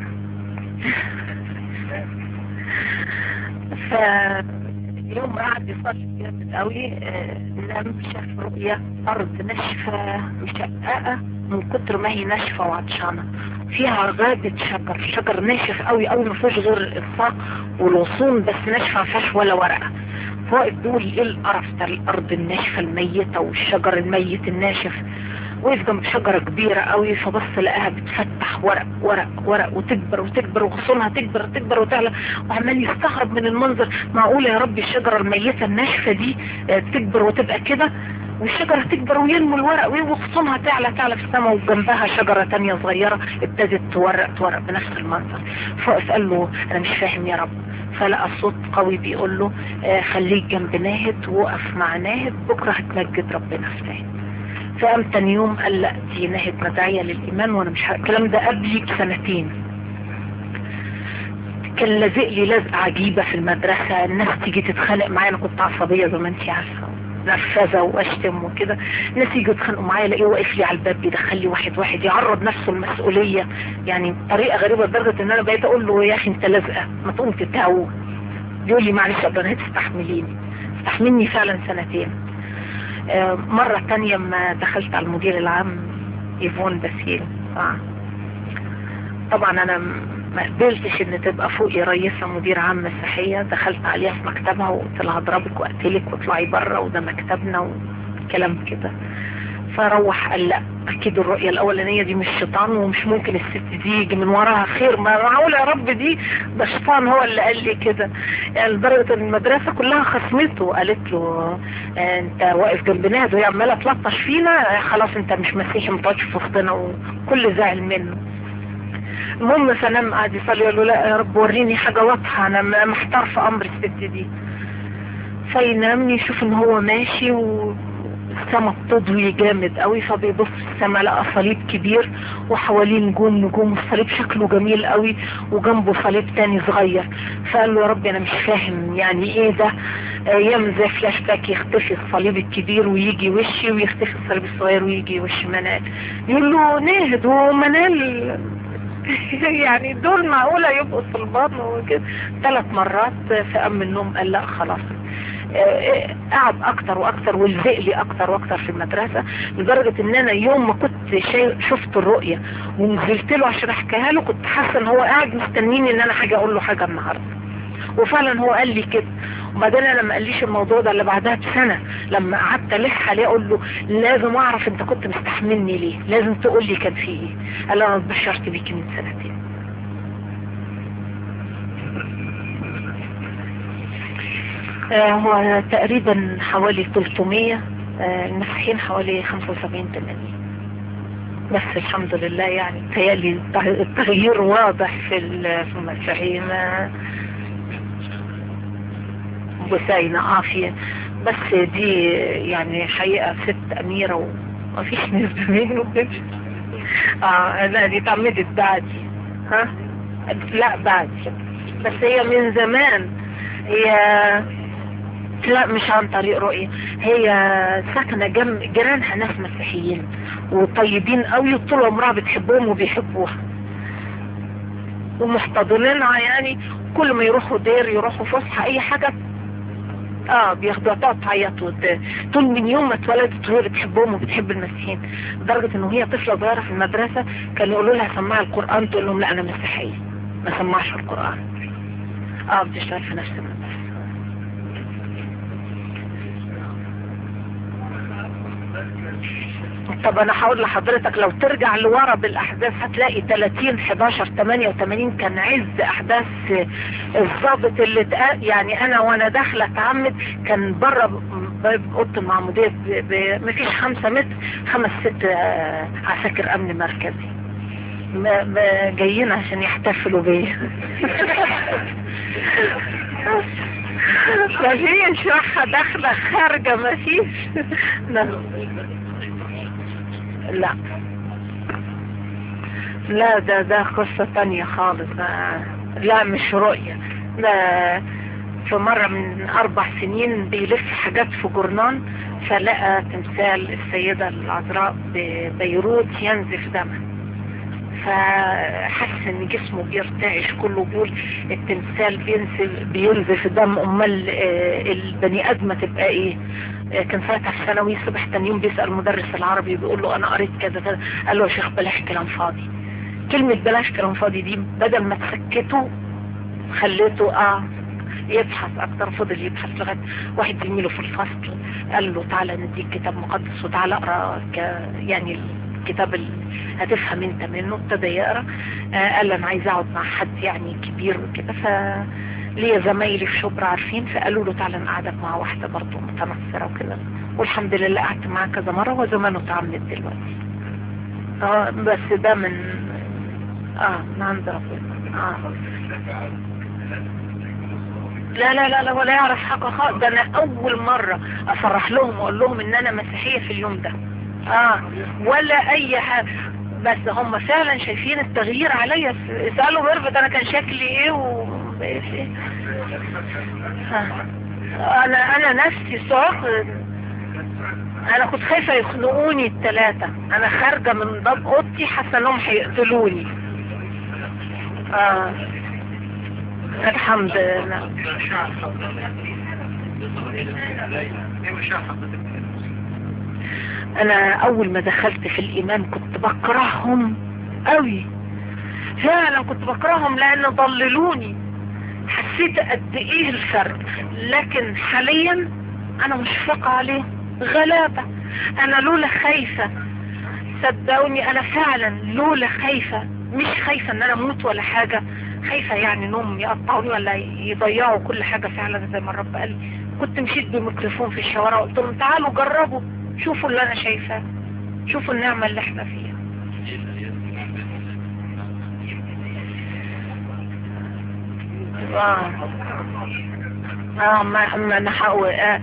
فاليوم قعد يصلي جامد قوي آه، نام شاف رؤية ارض ناشفة مشققة من كتر ما هي ناشفة وعطشانة فيها غابة شجر شجر ناشف قوي قوي ما فيهوش غير الإصاق والغصون بس ناشفة ما فيهاش ولا ورقة فواقف بيقول ايه القرف ده الارض الناشفة الميتة والشجر الميت الناشف وقف جنب شجرة كبيرة قوي فبص لقاها بتفتح ورق ورق ورق وتكبر وتكبر وغصونها تكبر تكبر وتعلى وعمال يستغرب من المنظر معقولة يا ربي الشجرة الميتة الناشفة دي آه، تكبر وتبقى كده والشجرة تكبر وينمو الورق وغصونها تعلى تعلى في السماء وجنبها شجرة تانية صغيرة ابتدت تورق تورق بنفس المنظر فوقف قال له انا مش فاهم يا رب فلقى صوت قوي بيقول له آه خليك جنب ناهد وقف مع ناهد بكرة هتمجد ربنا في ناهد فقام تاني يوم قال لا دي ناهد مدعية للإيمان وانا مش ه- الكلام ده قبلي بسنتين كان لازق لي لزقة عجيبة في المدرسة الناس تيجي تتخانق معايا انا كنت عصبية زي ما انت عارفة نرفزة واشتم وكده الناس يجوا يتخانقوا معايا الاقيه واقف لي على الباب بيدخل لي واحد واحد يعرض نفسه المسؤولية يعني طريقة غريبة لدرجة ان انا بقيت اقول له يا اخي انت لازقة ما تقوم تتهوى بيقول لي معلش يا بنات تستحمليني استحملني فعلا سنتين آه، مرة تانية ما دخلت على المدير العام ايفون باسيل آه. طبعا انا م- ما قبلتش ان تبقى فوقي رئيسة مدير عام مسيحية دخلت عليها في مكتبها وقلت لها هضربك واقتلك واطلعي بره وده مكتبنا وكلام كده فروح قال لا اكيد الرؤية الاولانية دي مش شيطان ومش ممكن الست دي يجي من وراها خير ما معقول يا رب دي ده شيطان هو اللي قال لي كده يعني لدرجة ان المدرسة كلها خصمته قالت له آه، انت واقف جنب نهد وهي عمالة تلطش فينا آه، خلاص انت مش مسيحي ما تقعدش في وسطنا وكل زعل منه المهم فنام قاعد يصلي يقول له لا يا رب وريني حاجة واضحة انا م- محتار في امر الست دي فينام يشوف ان هو ماشي والسما بتضوي جامد قوي فبيبص في السما لقى صليب كبير وحواليه نجوم نجوم الصليب شكله جميل قوي وجنبه صليب تاني صغير فقال له يا رب انا مش فاهم يعني ايه ده ايام زي فلاش باك يختفي الصليب الكبير ويجي وشي ويختفي الصليب الصغير ويجي وش منال يقول له ناهد ومنال يعني دول معقولة يبقوا طلبان وكده ثلاث مرات في أم النوم قال لا خلاص قعد اكتر واكتر والزق لي اكتر واكتر في المدرسة لدرجة ان انا يوم ما كنت شايف شفت الرؤية ونزلت له عشان احكيها له كنت حاسة ان هو قاعد مستنيني ان انا حاجة اقول له حاجة النهاردة وفعلا هو قال لي كده وبعدين انا ما قاليش الموضوع ده اللي بعدها بسنة لما قعدت الح عليه اقول له لازم اعرف انت كنت مستحملني ليه لازم تقول لي كان في ايه قال انا اتبشرت بيكي من سنتين آه هو تقريبا حوالي 300 آه المسيحيين حوالي 75 80 بس الحمد لله يعني تهيألي التغيير واضح في في المسيحيين بسينة عافية بس دي يعني حقيقة ست أميرة وما فيش نسبة منه اه لا دي اتعمدت بعدي ها لا بعدي بس هي من زمان هي لا مش عن طريق رؤية هي ساكنة جنب جيرانها ناس مسيحيين وطيبين قوي طول عمرها بتحبهم وبيحبوها ومحتضنينها يعني كل ما يروحوا دير يروحوا فسحة اي حاجة اه بياخدوها تقعد تعيط طول من يوم ما اتولدت وهي بتحبهم وبتحب المسيحيين لدرجة ان هي طفلة صغيرة في المدرسة كانوا يقولوا لها سمعي القرآن تقول لهم لا انا مسيحية ما سمعش القرآن اه بتشتغل في نفس المدرسة طب انا هقول لحضرتك لو ترجع لورا بالاحداث هتلاقي 30 11 88 كان عز احداث الضابط اللي تقال يعني انا وانا داخله اتعمد كان بره اوضه المعموديه مفيش خمسة متر خمس ست عساكر امن مركزي جايين عشان يحتفلوا بيا مفيش راحة داخلة خارجة مفيش لا لا ده ده قصة تانية خالص لا مش رؤية ده في مرة من أربع سنين بيلف حاجات في جورنان فلقى تمثال السيدة العذراء ببيروت ينزف دما فحس ان جسمه بيرتعش كله بيقول التمثال بينزل بينزف دم امال البني ادمة تبقى ايه كان ساعتها في ثانوي صبح تاني يوم بيسأل مدرس العربي بيقول له انا قريت كذا كذا قال له يا شيخ بلاش كلام فاضي كلمة بلاش كلام فاضي دي بدل ما تسكته خليته اه يبحث اكتر فضل يبحث لغايه واحد زميله في الفصل قال له تعالى نديك كتاب مقدس وتعالى اقرا يعني الكتاب اللي هتفهم انت منه ابتدى يقرا آه قال انا عايز اقعد مع حد يعني كبير وكده ف ليا زمايلي في شبرا عارفين فقالوا له تعالى نقعدك مع واحده برضه متنصره وكده والحمد لله قعدت معاه كذا مره وزمانه اتعمد دلوقتي اه بس ده من اه من عند ربنا اه لا لا لا لا ولا يعرف حاجه خالص ده انا اول مره افرح لهم واقول لهم ان انا مسيحيه في اليوم ده اه ولا اي حاجة بس هم فعلا شايفين التغيير عليا اسألوا ميرفت انا كان شكلي ايه و إيه؟ آه. انا انا نفسي صعق انا كنت خايفة يخنقوني التلاتة انا خارجة من باب اوضتي حاسة انهم هيقتلوني اه الحمد لله انا اول ما دخلت في الايمان كنت بكرههم قوي فعلا كنت بكرههم لان ضللوني حسيت قد ايه الفرق لكن حاليا انا مشفقة عليه غلابة انا لولا خايفة صدقوني انا فعلا لولا خايفة مش خايفة ان انا اموت ولا حاجة خايفة يعني انهم يقطعوني ولا يضيعوا كل حاجة فعلا زي ما الرب قال كنت مشيت بميكروفون في الشوارع وقلت لهم تعالوا جربوا شوفوا اللي انا شايفاه شوفوا النعمة اللي احنا فيها اه اه ما ما انا حقوق آه.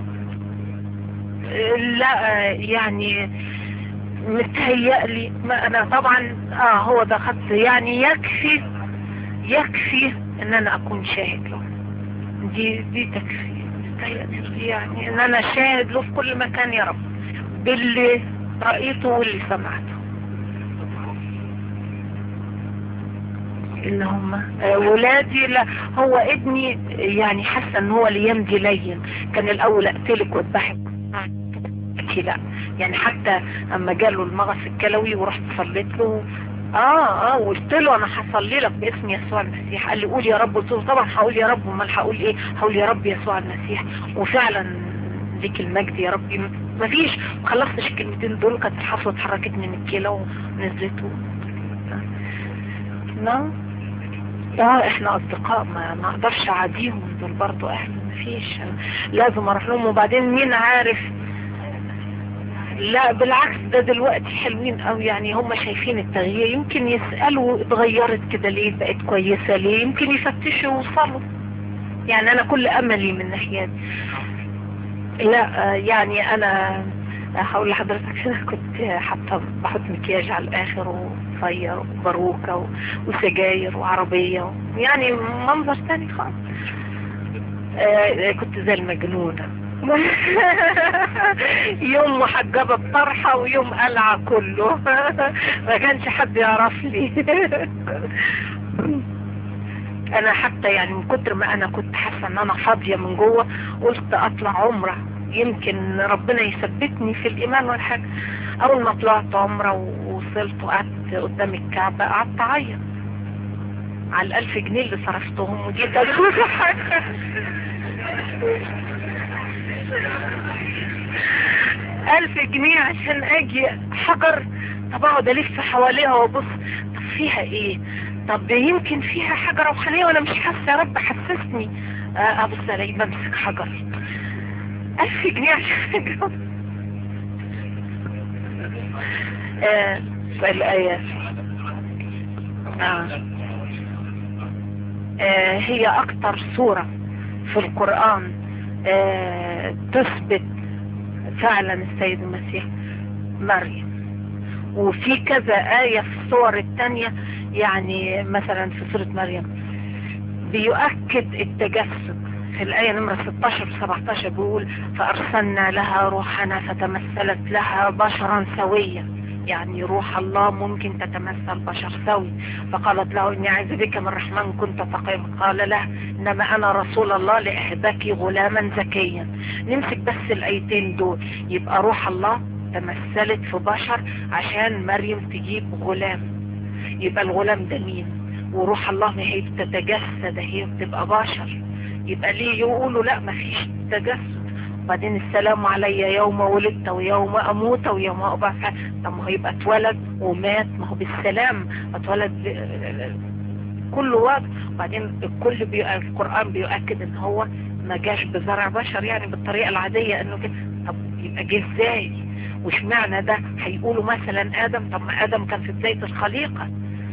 لا يعني متهيألي ما انا طبعا اه هو ده خط يعني يكفي يكفي ان انا اكون شاهد له دي دي تكفي يعني ان انا شاهد له في كل مكان يا رب باللي رأيته واللي سمعته ان هم ولادي لا هو ابني يعني حاسه ان هو الايام دي لين كان الاول اقتلك واذبحك دلوقتي لا يعني حتى اما جاله المغص الكلوي ورحت صليت له اه اه وقلت له انا هصلي لك باسم يسوع المسيح قال لي قول يا رب قلت له طبعا هقول يا رب امال هقول ايه هقول يا رب يسوع المسيح وفعلا ليك المجد يا ربي مفيش ما خلصتش الكلمتين دول كانت الحصوه اتحركت من الكلى ونزلت نعم اه احنا اصدقاء ما ما اقدرش اعاديهم دول برضو احنا مفيش لازم اروح لهم وبعدين مين عارف لا بالعكس ده دلوقتي حلوين قوي يعني هم شايفين التغيير يمكن يسألوا اتغيرت كده ليه بقت كويسة ليه يمكن يفتشوا ويوصلوا يعني انا كل املي من ناحية دي. لا آه، يعني انا هقول لحضرتك انا كنت حاطه بحط مكياج على الاخر وصير وباروكه و- وسجاير وعربيه و- يعني منظر تاني خالص آه، كنت زي المجنونه يوم محجبة بطرحة ويوم قلعة كله ما كانش حد يعرف لي انا حتى يعني من كتر ما انا كنت حاسة ان انا فاضية من جوه قلت اطلع عمرة يمكن ربنا يثبتني في الايمان والحاجة اول ما طلعت عمرة ووصلت وقعدت قدام الكعبة قعدت اعيط على الالف جنيه اللي صرفتهم وجيت اشوف حاجة ألف جنيه عشان أجي حجر طب أقعد ألف حواليها وأبص طب فيها إيه؟ طب يمكن فيها حاجة روحانية وأنا مش حاسة يا رب حسسني آه، أبص ألاقي بمسك حجر ألف جنيه عشان أجي آه الآيات آه. آه هي أكتر سورة في القرآن آه تثبت فعلا السيد المسيح مريم وفي كذا آية في الصور التانية يعني مثلا في سورة مريم بيؤكد التجسد في الآية نمرة 16 و 17 بيقول فأرسلنا لها روحنا فتمثلت لها بشرا سويا يعني روح الله ممكن تتمثل بشر سوي فقالت له إني عايز بك من الرحمن كنت تقيم قال له إنما أنا رسول الله لأهبك غلاما زكيا نمسك بس الآيتين دول يبقى روح الله تمثلت في بشر عشان مريم تجيب غلام يبقى الغلام ده مين وروح الله ما هي بتتجسد هي بتبقى بشر يبقى ليه يقولوا لا ما فيش تجسد وبعدين السلام علي يوم ولدت ويوم اموت ويوم ابعث طب ما هو يبقى اتولد ومات ما هو بالسلام اتولد ب- كل وقت وبعدين الكل بي... القرآن بيؤكد ان هو ما جاش بزرع بشر يعني بالطريقة العادية انه كده طب يبقى جه ازاي وش معنى ده هيقولوا مثلا ادم طب ما ادم كان في بداية الخليقة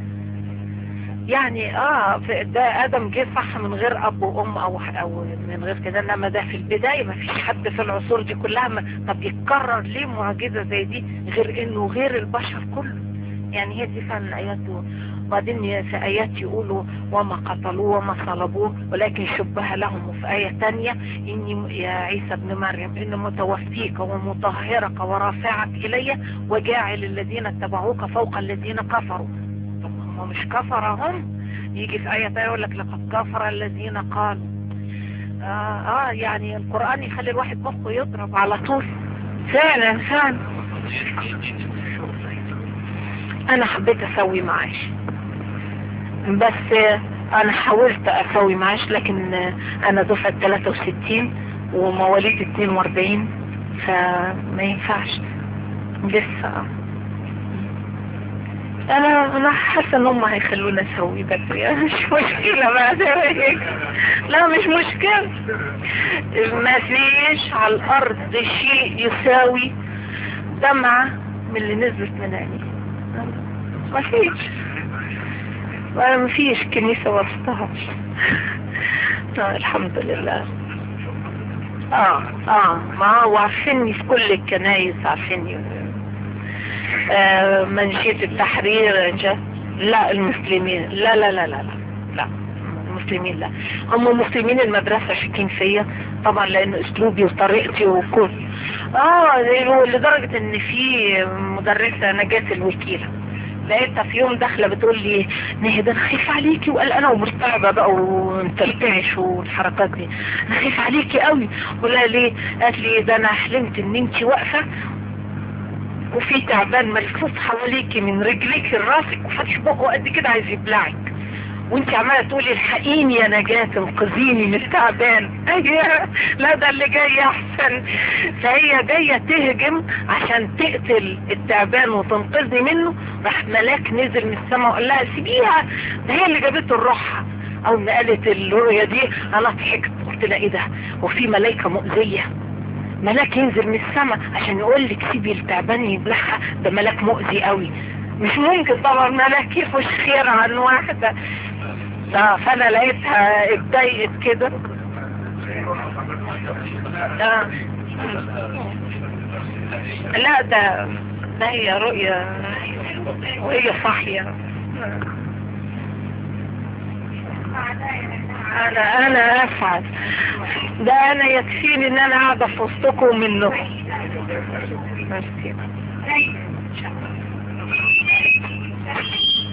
يعني اه في ده ادم جه صح من غير اب وام او او من غير كده انما ده في البدايه ما فيش حد في العصور دي كلها ما طب يتكرر ليه معجزه زي دي غير انه غير البشر كله يعني هي دي فعلا الايات دول وبعدين في ايات يقولوا وما قتلوه وما صلبوه ولكن شبه لهم وفي ايه تانية اني يا عيسى ابن مريم ان متوفيك ومطهرك ورافعك الي وجاعل الذين اتبعوك فوق الذين كفروا طب هم مش كفر هم يجي في آية تانية يقول لك لقد كفر الذين قالوا آه, اه يعني القرآن يخلي الواحد مخه يضرب على طول فعلا فعلا انا حبيت اسوي معاش بس آه، انا حاولت اسوي معاش لكن آه، انا دفعة 63 ومواليد 42 فما ينفعش لسه انا انا حاسه ان هم هيخلونا نسوي بدري يعني مش مشكله بقى ده هيك. لا مش مشكله ما فيش على الارض شيء يساوي دمعه من اللي نزلت من عيني ما فيش ما فيش كنيسه وسطها آه الحمد لله اه اه ما هو عارفيني في كل الكنايس عارفيني آه، منشية التحرير جا- لا المسلمين لا لا لا لا لا لا المسلمين لا هم مسلمين المدرسة شاكين فيا طبعا لان اسلوبي وطريقتي وكل اه لدرجة ان في مدرسة نجاة الوكيلة لقيتها في يوم داخله بتقول لي نهد انا خايفه عليكي وقلقانه ومرتعبه بقى ومترتعش والحركات دي انا خايفه عليكي قوي ولا ليه قالت لي ده انا حلمت ان انت واقفه وفي تعبان ملفوف حواليكي من رجليك لراسك وفاتح بقه قد كده عايز يبلعك وانت عماله تقولي الحقيني يا نجاة انقذيني من التعبان هي لا ده اللي جاي احسن فهي جايه تهجم عشان تقتل التعبان وتنقذني منه راح ملاك نزل من السماء وقال لها سيبيها ده هي اللي جابته الروحه اول ما قالت الرؤيه دي انا ضحكت قلت لها ايه ده وفي ملايكه مؤذيه ملاك ينزل من السماء عشان يقول لك سيبي التعبان يبلعها ده ملاك مؤذي قوي مش ممكن طبعا ملاك يفش خير عن واحدة اه فانا لقيتها اتضايقت كده آه. لا ده ده هي رؤية وهي صاحية انا انا اسعد ده انا يكفيني ان انا قاعدة في وسطكم منكم ميرسي